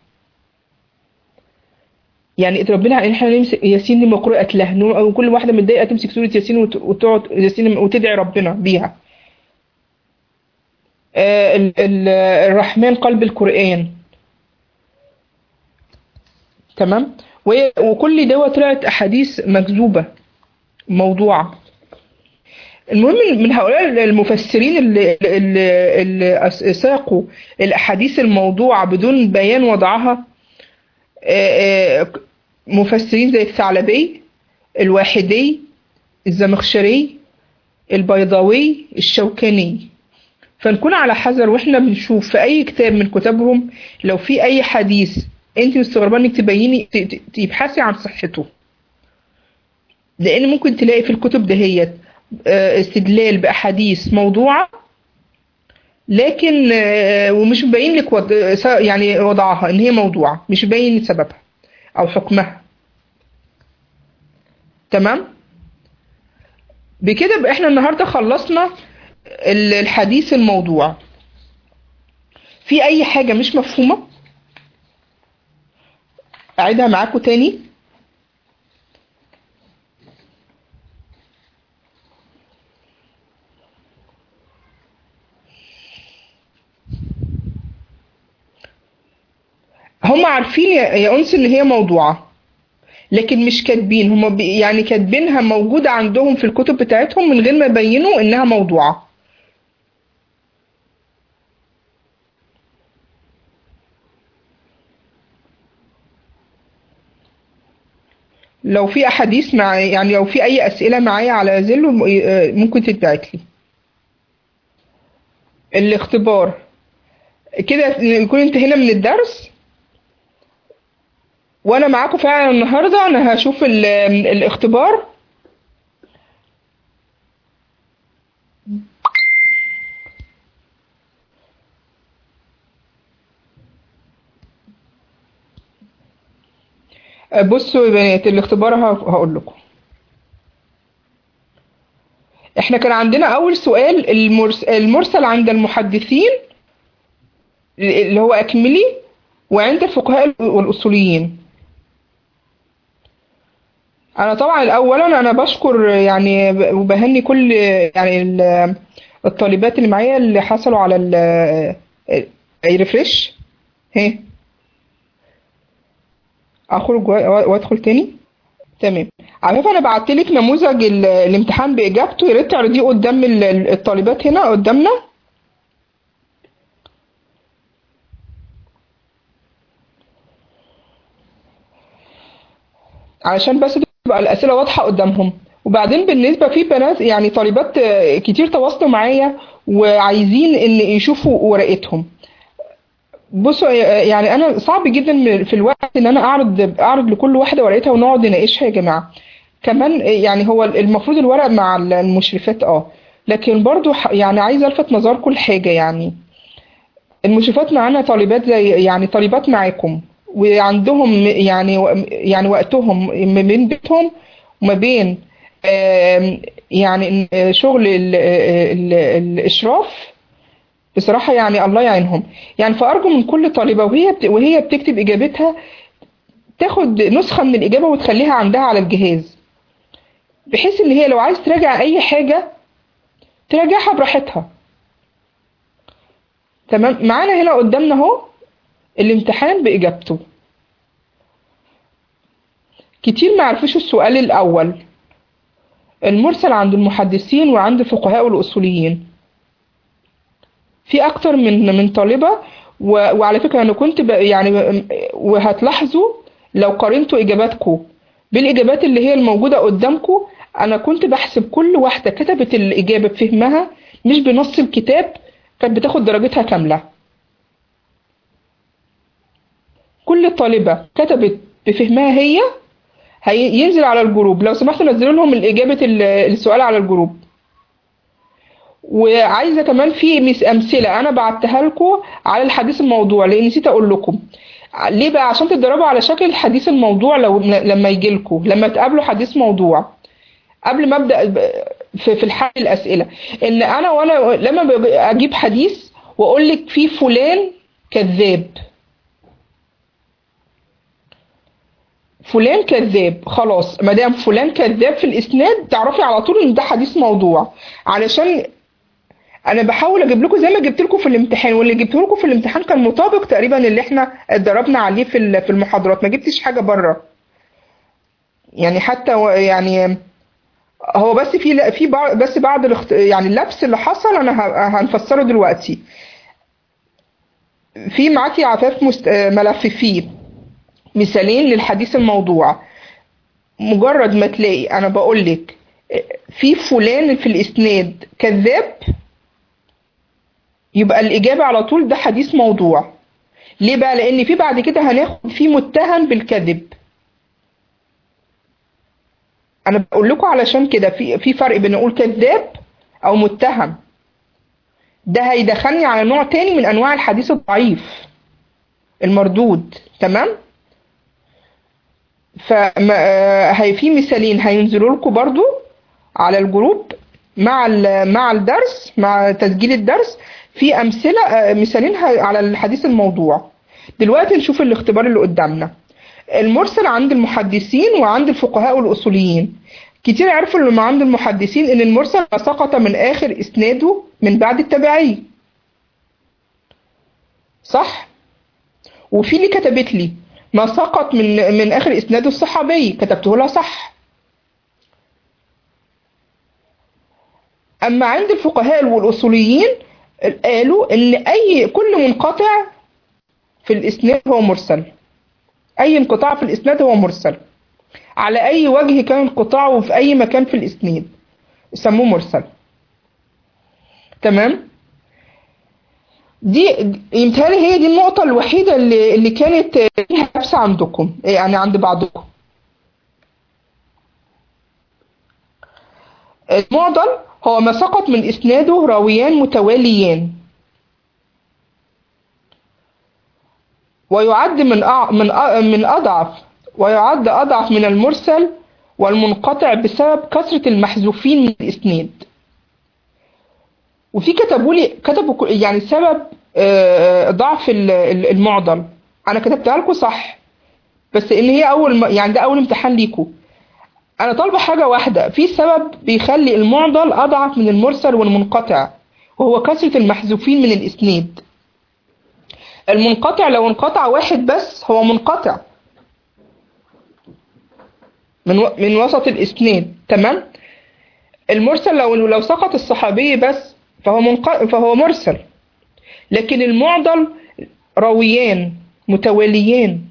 A: يعني اتربينا على ان احنا نمسك ياسين لما قرأت له نو- أو كل واحدة متضايقة تمسك سورة ياسين وت- وتقعد ياسين وتدعي ربنا بيها آه، ال- ال- الرحمن قلب القرآن تمام و- وكل ده طلعت احاديث مكذوبه موضوعه المهم من هؤلاء المفسرين اللي, اللي, اللي أس- ساقوا الاحاديث الموضوعه بدون بيان وضعها آه، آه، مفسرين زي الثعلبي الواحدي الزمخشري البيضاوي الشوكاني فنكون على حذر واحنا بنشوف في اي كتاب من كتابهم لو في اي حديث انت مستغربه انك تبيني ت- ت- تبحثي عن صحته لان ممكن تلاقي في الكتب دهيت آه، استدلال باحاديث موضوعه لكن آه، ومش مبين لك وض... س- يعني وضعها ان هي موضوعه مش مبين سببها او حكمها تمام بكده بقى احنا النهارده خلصنا ال- الحديث الموضوع في اي حاجه مش مفهومه اعيدها معاكم تاني هم عارفين يا يا انس ان هي موضوعه لكن مش كاتبين هم بي- يعني كاتبينها موجوده عندهم في الكتب بتاعتهم من غير ما يبينوا انها موضوعه لو في احاديث مع يعني لو في اي اسئله معايا على زل ممكن تتبعت لي الاختبار كده نكون انتهينا من الدرس وانا معاكم فعلا النهارده انا هشوف ال- الاختبار بصوا يا بنات الاختبار هقول لكم احنا كان عندنا اول سؤال المرس- المرسل عند المحدثين اللي هو اكملي وعند الفقهاء والاصوليين انا طبعا اولا انا بشكر يعني ب- وبهني كل يعني ال- الطالبات اللي معايا اللي حصلوا على ال ريفرش ها اخرج وا- وادخل تاني تمام على فكره انا بعت لك نموذج ال- الامتحان باجابته يا ريت تعرضيه قدام ال- ال- الطالبات هنا قدامنا علشان بس تبقى الأسئلة واضحة قدامهم وبعدين بالنسبة في بنات يعني طالبات آه، كتير تواصلوا معايا وعايزين ان يشوفوا ورقتهم بصوا آه، يعني انا صعب جدا من- في الوقت ان انا اعرض اعرض لكل واحدة ورقتها ونقعد نناقشها يا جماعة كمان آه، يعني هو المفروض الورق مع المشرفات اه لكن برضو ح- يعني عايزة الفت نظركم لحاجة يعني المشرفات معانا طالبات زي يعني طالبات معاكم وعندهم يعني يعني وقتهم ما بين بيتهم وما بين آم، يعني شغل ال- ال- الإشراف بصراحة يعني الله يعينهم يعني فأرجو من كل طالبة وهي بت- وهي بتكتب إجابتها تاخد نسخة من الإجابة وتخليها عندها على الجهاز بحيث إن هي لو عايز تراجع أي حاجة تراجعها براحتها تمام معانا هنا قدامنا اهو الامتحان بإجابته كتير ما عرفوش السؤال الأول المرسل عند المحدثين وعند الفقهاء والأصوليين في أكتر من من طالبة و... وعلى فكرة أنا كنت ب... يعني ب- وهتلاحظوا لو قارنتوا إجاباتكم بالإجابات اللي هي الموجودة قدامكم أنا كنت بحسب كل واحدة كتبت الإجابة بفهمها مش بنص الكتاب كانت بتاخد درجتها كاملة كل طالبة كتبت بفهمها هي هينزل على الجروب لو سمحتوا نزلوا لهم الإجابة ال- السؤال على الجروب وعايزة كمان في مس- أمثلة أنا بعتها لكم على الحديث الموضوع لأن نسيت أقول لكم ليه بقى عشان تتدربوا على شكل الحديث الموضوع لو لما يجي لكم لما تقابلوا حديث موضوع قبل ما ابدا ب- في في الحل الاسئله ان انا وانا لما باجي اجيب حديث واقول لك في فلان كذاب فلان كذاب خلاص ما دام فلان كذاب في الاسناد تعرفي على طول ان ده حديث موضوع علشان انا بحاول اجيب لكم زي ما جبت لكم في الامتحان واللي جبته لكم في الامتحان كان مطابق تقريبا اللي احنا اتدربنا عليه في ال- في المحاضرات ما جبتش حاجه بره يعني حتى و- يعني هو بس في في بعض بس بعض الاخت... يعني اللبس اللي حصل انا ه- هنفسره دلوقتي في معاكي عفاف مست... ملففيه مثالين للحديث الموضوع مجرد ما تلاقي انا بقول لك في فلان في الاسناد كذاب يبقى الإجابة على طول ده حديث موضوع ليه بقى لأن في بعد كده هناخد فيه متهم بالكذب أنا بقول لكم علشان كده في في فرق بين أقول كذاب أو متهم ده هيدخلني على نوع تاني من أنواع الحديث الضعيف المردود تمام فهي في مثالين هينزلوا لكم برضو على الجروب مع مع الدرس مع تسجيل الدرس في امثله مثالين على الحديث الموضوع دلوقتي نشوف الاختبار اللي قدامنا المرسل عند المحدثين وعند الفقهاء والاصوليين كتير عرفوا اللي عند المحدثين ان المرسل سقط من اخر اسناده من بعد التابعي صح وفي اللي كتبت لي ما سقط من من اخر اسناده الصحابي كتبته لها صح اما عند الفقهاء والاصوليين قالوا ان اي كل منقطع في الاسناد هو مرسل اي انقطاع في الاسناد هو مرسل على اي وجه كان انقطاعه في اي مكان في الاسناد سموه مرسل تمام دي يمتهيألي هي دي النقطة الوحيدة اللي, اللي كانت فيها لبسة عندكم يعني عند بعضكم المعضل هو ما سقط من إسناده راويان متواليان ويعد من أع... من أ... من أضعف ويعد أضعف من المرسل والمنقطع بسبب كثرة المحذوفين من الإسناد وفي كتبوا لي كتبوا يعني سبب ضعف المعضل انا كتبتها لكم صح بس ان هي اول يعني ده اول امتحان ليكم انا طالبه حاجه واحده في سبب بيخلي المعضل اضعف من المرسل والمنقطع وهو كثره المحذوفين من الاسناد المنقطع لو انقطع واحد بس هو منقطع من و... من وسط الاسناد تمام المرسل لو لو سقط الصحابي بس فهو منق... فهو مرسل لكن المعضل راويان متواليان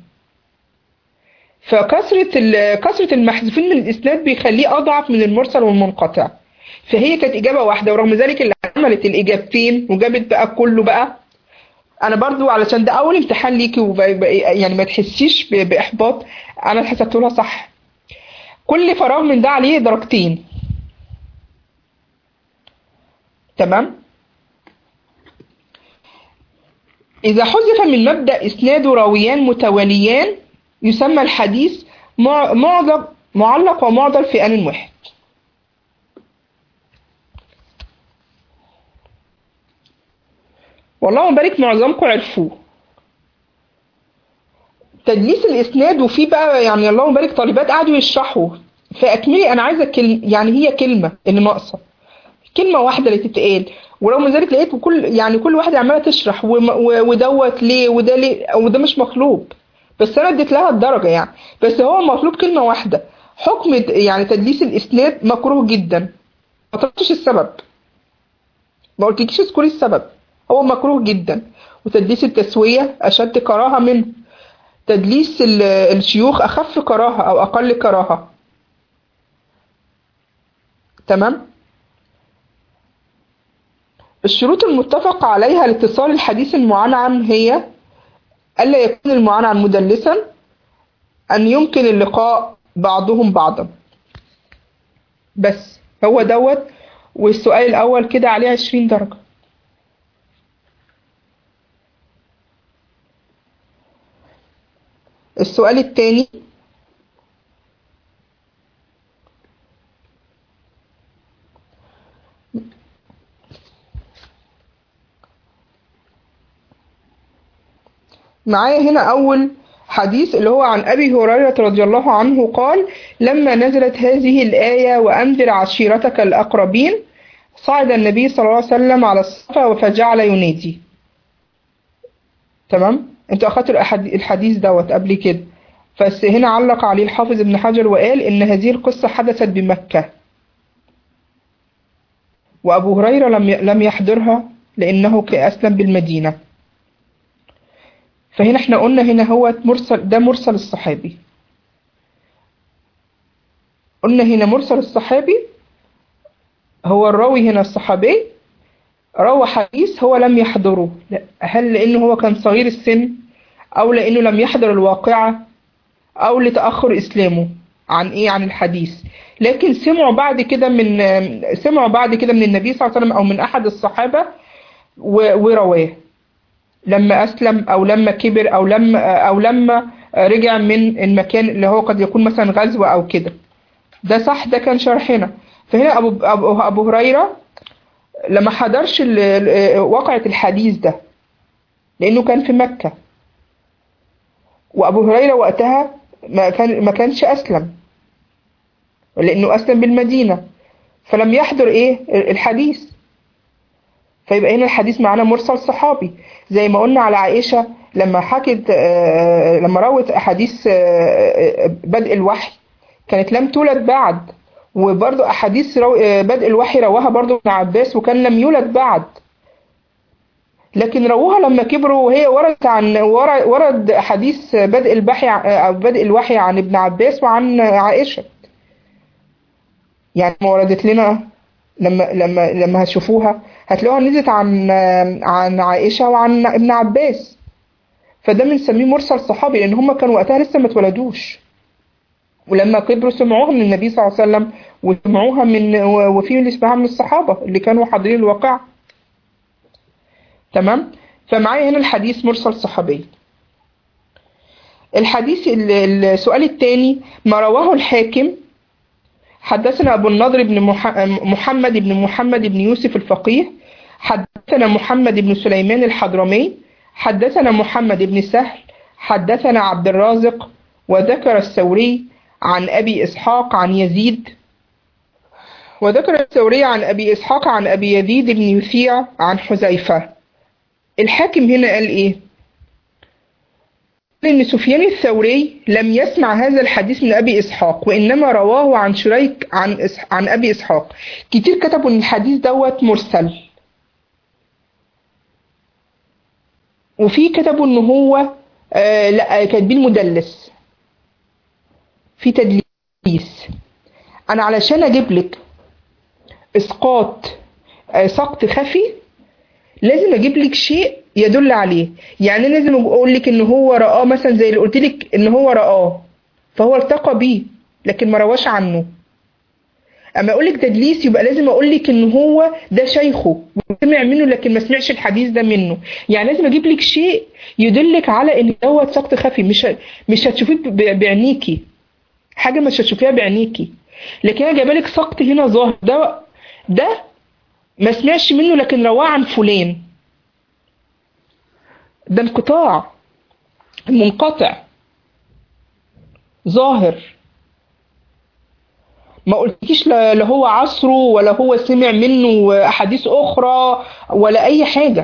A: فكثرة كثرة المحذوفين من الإسناد بيخليه أضعف من المرسل والمنقطع فهي كانت إجابة واحدة ورغم ذلك اللي عملت الإجابتين وجابت بقى كله بقى أنا برضو علشان ده أول امتحان ليكي وب... يعني ما تحسيش ب... بإحباط أنا حسبت لها صح كل فراغ من ده عليه درجتين تمام إذا حذف من مبدأ إسناد راويان متواليان يسمى الحديث معضل معلق ومعضل في آن واحد والله مبارك معظمكم عرفوه تدليس الإسناد وفي بقى يعني اللهم بارك طالبات قعدوا يشرحوا فأكملي أنا عايزة كلمة يعني هي كلمة اللي ناقصة كلمة واحدة اللي تتقال ورغم ذلك لقيت كل يعني كل واحدة عمالة تشرح ودوت ليه وده ليه وده مش مطلوب بس أنا اديت لها الدرجة يعني بس هو المطلوب كلمة واحدة حكم يعني تدليس الإسناد مكروه جدا ما طلبتش السبب ما قلتلكيش اذكري السبب هو مكروه جدا وتدليس التسوية أشد كراهة منه تدليس الشيوخ أخف كراهة أو أقل كراهة تمام الشروط المتفق عليها لاتصال الحديث المعنعن هي ألا يكون المعنعن مدلسا أن يمكن اللقاء بعضهم بعضا بس هو دوت والسؤال الأول كده عليه عشرين درجة السؤال الثاني معايا هنا أول حديث اللي هو عن أبي هريرة رضي الله عنه قال لما نزلت هذه الآية وأنذر عشيرتك الأقربين صعد النبي صلى الله عليه وسلم على الصفا فجعل ينادي تمام انتوا أخدتوا الحديث دوت قبل كده بس هنا علق عليه الحافظ ابن حجر وقال إن هذه القصة حدثت بمكة وأبو هريرة لم لم يحضرها لأنه أسلم بالمدينة فهنا احنا قلنا هنا هو مرسل ده مرسل الصحابي قلنا هنا مرسل الصحابي هو الراوي هنا الصحابي روى حديث هو لم يحضره لا. هل لأنه هو كان صغير السن أو لأنه لم يحضر الواقعة أو لتأخر إسلامه عن إيه عن الحديث لكن سمعوا بعد كده من سمعوا بعد كده من النبي صلى الله عليه وسلم أو من أحد الصحابة ورواه لما أسلم أو لما كبر أو لما أو لما رجع من المكان اللي هو قد يكون مثلا غزوة أو كده ده صح ده كان شرحنا فهنا أبو, أبو, أبو هريرة لما حضرش واقعة الحديث ده لأنه كان في مكة وأبو هريرة وقتها ما كان ما كانش أسلم لأنه أسلم بالمدينة فلم يحضر إيه الحديث فيبقى هنا الحديث معانا مرسل صحابي زي ما قلنا على عائشة لما حكت لما روت أحاديث بدء الوحي كانت لم تولد بعد وبرضو أحاديث بدء الوحي رواها برضو ابن عباس وكان لم يولد بعد لكن رووها لما كبروا وهي وردت عن ورد حديث بدء الوحي أو بدء الوحي عن ابن عباس وعن عائشة يعني ما وردت لنا لما لما لما هتشوفوها هتلاقوها نزلت عن عن عائشة وعن ابن عباس فده بنسميه مرسل صحابي لأن هم كانوا وقتها لسه ما اتولدوش ولما كبروا سمعوها من النبي صلى الله عليه وسلم وسمعوها من وفي اللي سمعها من الصحابة اللي كانوا حاضرين الواقع تمام فمعايا هنا الحديث مرسل صحابي الحديث السؤال الثاني ما رواه الحاكم حدثنا أبو النضر بن محمد بن محمد بن يوسف الفقيه حدثنا محمد بن سليمان الحضرمي حدثنا محمد بن سهل حدثنا عبد الرازق وذكر الثوري عن أبي إسحاق عن يزيد وذكر الثوري عن أبي إسحاق عن أبي يزيد بن يثيع عن حذيفة الحاكم هنا قال إيه؟ قال إن سفيان الثوري لم يسمع هذا الحديث من أبي إسحاق وإنما رواه عن شريك عن إس... عن أبي إسحاق كتير كتبوا إن الحديث دوت مرسل وفي كتبوا إن هو آه لا كاتبين مدلس في تدليس أنا علشان أجيب لك إسقاط آه سقط خفي لازم اجيب لك شيء يدل عليه يعني لازم اقول لك ان هو رآه مثلا زي اللي قلت لك ان هو رآه فهو التقى بيه لكن ما رواش عنه اما اقول لك تدليس يبقى لازم اقول لك ان هو ده شيخه وسمع منه لكن ما سمعش الحديث ده منه يعني لازم اجيب لك شيء يدلك على ان دوت سقط خفي مش مش هتشوفيه بعينيكي حاجه مش هتشوفيها بعينيكي لكن انا جايبه لك سقط هنا ظاهر ده ده ما سمعش منه لكن رواه عن فلان ده انقطاع منقطع ظاهر ما قلتكيش لا هو عصره ولا هو سمع منه احاديث اخرى ولا اي حاجه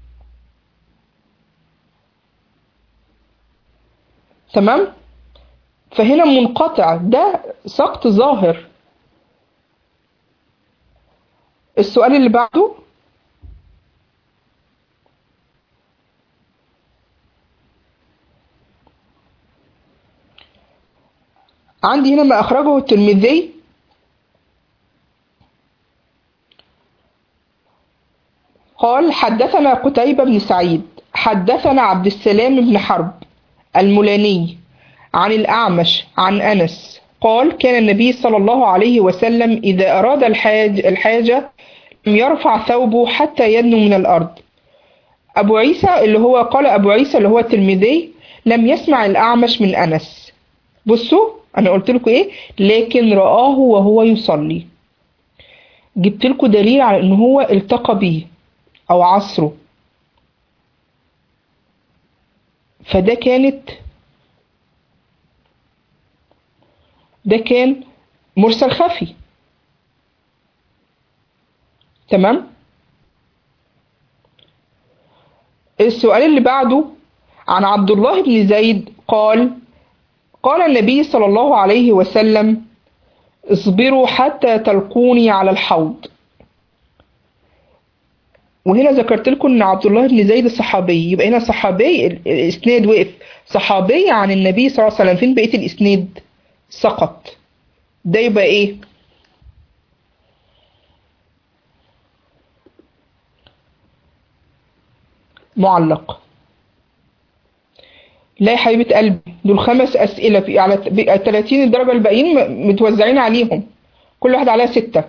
A: تمام فهنا منقطع ده سقط ظاهر السؤال اللي بعده عندي هنا ما أخرجه الترمذي قال حدثنا قتيبة بن سعيد حدثنا عبد السلام بن حرب الملاني عن الأعمش عن أنس قال كان النبي صلى الله عليه وسلم إذا أراد الحاج الحاجة لم يرفع ثوبه حتى يدنو من الأرض أبو عيسى اللي هو قال أبو عيسى اللي هو الترمذي لم يسمع الأعمش من أنس بصوا أنا قلت لكم إيه لكن رآه وهو يصلي جبت لكم دليل على إن هو التقى بيه أو عصره فده كانت ده كان مرسل خفي تمام السؤال اللي بعده عن عبد الله بن زيد قال قال النبي صلى الله عليه وسلم اصبروا حتى تلقوني على الحوض وهنا ذكرت لكم ان عبد الله بن زيد الصحابي يبقى هنا صحابي الاسناد وقف صحابي عن النبي صلى الله عليه وسلم فين بقيه الاسناد سقط ده يبقى ايه معلق لا يا حبيبة قلبي دول خمس أسئلة في على 30 الدرجة الباقيين م- متوزعين عليهم كل واحد عليها ستة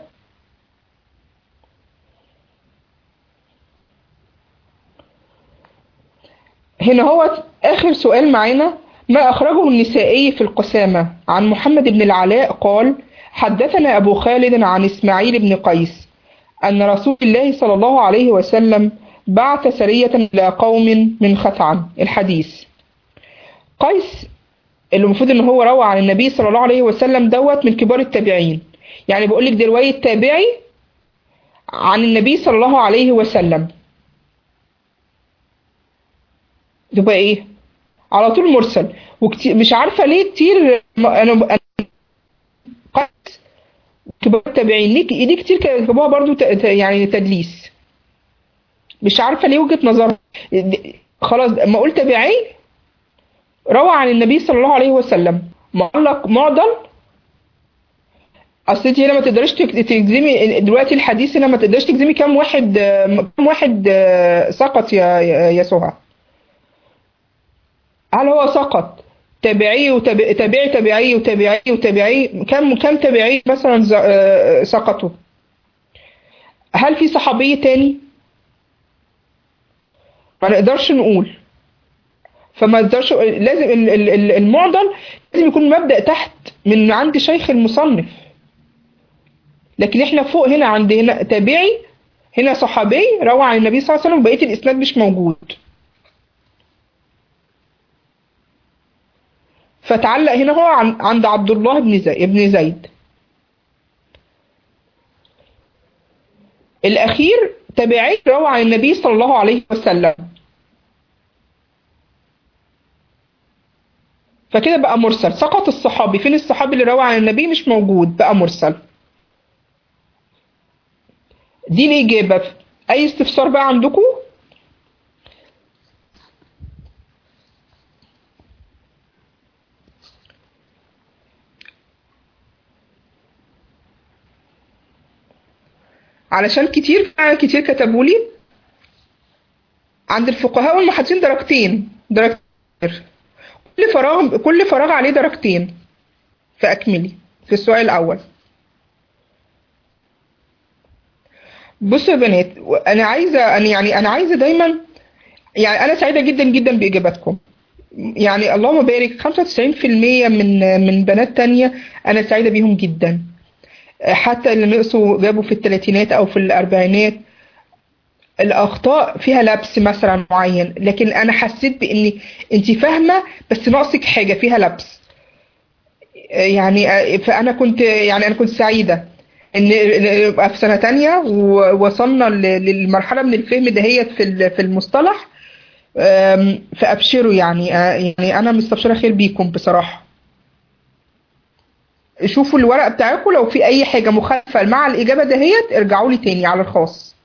A: هنا هو آخر سؤال معانا ما أخرجه النسائي في القسامة عن محمد بن العلاء قال حدثنا أبو خالد عن إسماعيل بن قيس أن رسول الله صلى الله عليه وسلم بعث سرية إلى قوم من خثعم الحديث قيس اللي المفروض ان هو روى عن النبي صلى الله عليه وسلم دوت من كبار التابعين يعني بقول لك دي روايه تابعي عن النبي صلى الله عليه وسلم تبقى ايه على طول مرسل وكتير مش عارفه ليه كتير م- انا أنا- قيس كبار التابعين ليه دي كتير كتبوها برضو ت- ت- يعني تدليس مش عارفه ليه وجهه نظر خلاص ما قلت تابعي روى عن النبي صلى الله عليه وسلم معلق معضل اصل انت هنا ما تقدريش تك- تجزمي دلوقتي الحديث هنا ما تقدريش تجزمي كم واحد آه، كم واحد آه، سقط يا يا يا سهى هل هو سقط تابعي وتابعي تابعي تابعي وتابعي وتابعي كم كم تابعي مثلا ز- آه، سقطوا هل في صحابي تاني ما نقدرش نقول فما نقدرش لازم ال- ال- ال- المعضل لازم يكون مبدأ تحت من عند شيخ المصنف لكن احنا فوق هنا عند هنا تابعي هنا صحابي روى عن النبي صلى الله عليه وسلم بقية الإسناد مش موجود فتعلق هنا هو عن عند عبد الله بن زيد ابن زيد الأخير تابعي روى عن النبي صلى الله عليه وسلم فكده بقى مرسل سقط الصحابي فين الصحابي اللي روى عن النبي مش موجود بقى مرسل دي الإجابة أي استفسار بقى عندكم علشان كتير فعلا كتير كتبوا لي عند الفقهاء والمحدثين درجتين درجتين كل فراغ كل فراغ عليه درجتين فأكملي في السؤال الأول بصوا يا بنات أنا عايزة أنا يعني أنا عايزة دايما يعني أنا سعيدة جدا جدا بإجاباتكم يعني اللهم بارك 95% من من بنات تانية أنا سعيدة بيهم جدا حتى اللي نقصوا جابوا في الثلاثينات أو في الأربعينات الأخطاء فيها لبس مثلا معين لكن أنا حسيت بإن أنت فاهمة بس ناقصك حاجة فيها لبس يعني فأنا كنت يعني أنا كنت سعيدة إن نبقى في سنة تانية ووصلنا ل- للمرحلة من الفهم دهيت في ال- في المصطلح أم، فأبشروا يعني أه، يعني أنا مستبشرة خير بيكم بصراحة شوفوا الورق بتاعكم لو في أي حاجة مخالفة مع الإجابة دهيت ارجعوا لي تاني على الخاص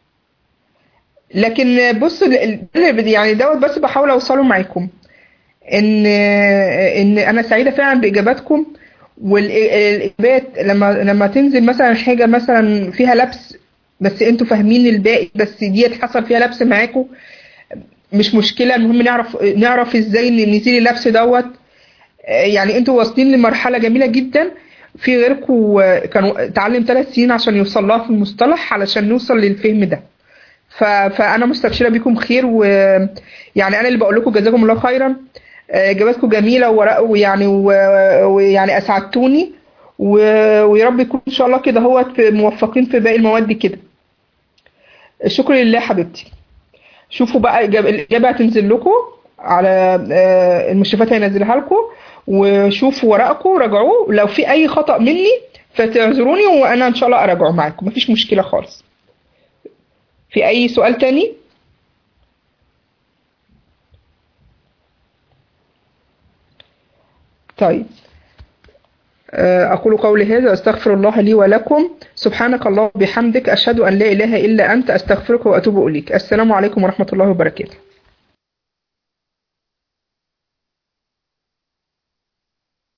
A: لكن بص ال- ال- يعني دوت بس بحاول اوصله معاكم ان ان انا سعيده فعلا باجاباتكم والاجابات لما لما تنزل مثلا حاجه مثلا فيها لبس بس انتوا فاهمين الباقي بس ديت حصل فيها لبس معاكم مش مشكله المهم نعرف نعرف ازاي ان نزيل اللبس دوت يعني انتوا واصلين لمرحله جميله جدا في غيركم كانوا اتعلم ثلاث سنين عشان يوصل لها في المصطلح علشان نوصل للفهم ده ف... فانا مستبشره بيكم خير ويعني انا اللي بقول لكم جزاكم الله خيرا آه، اجاباتكم جميله ورق ويعني و... ويعني اسعدتوني و... ويا رب يكون ان شاء الله كده هو موفقين في باقي المواد كده الشكر لله حبيبتي شوفوا بقى إجابة- الاجابه هتنزل لكم على آه، المشرفات هينزلها لكم وشوفوا ورقكم راجعوه لو في اي خطأ مني فتعذروني وانا ان شاء الله اراجعه معاكم مفيش مشكله خالص في أي سؤال تاني؟ طيب آه، أقول قولي هذا أستغفر الله لي ولكم سبحانك الله وبحمدك أشهد أن لا إله إلا أنت أستغفرك وأتوب إليك السلام عليكم ورحمة الله وبركاته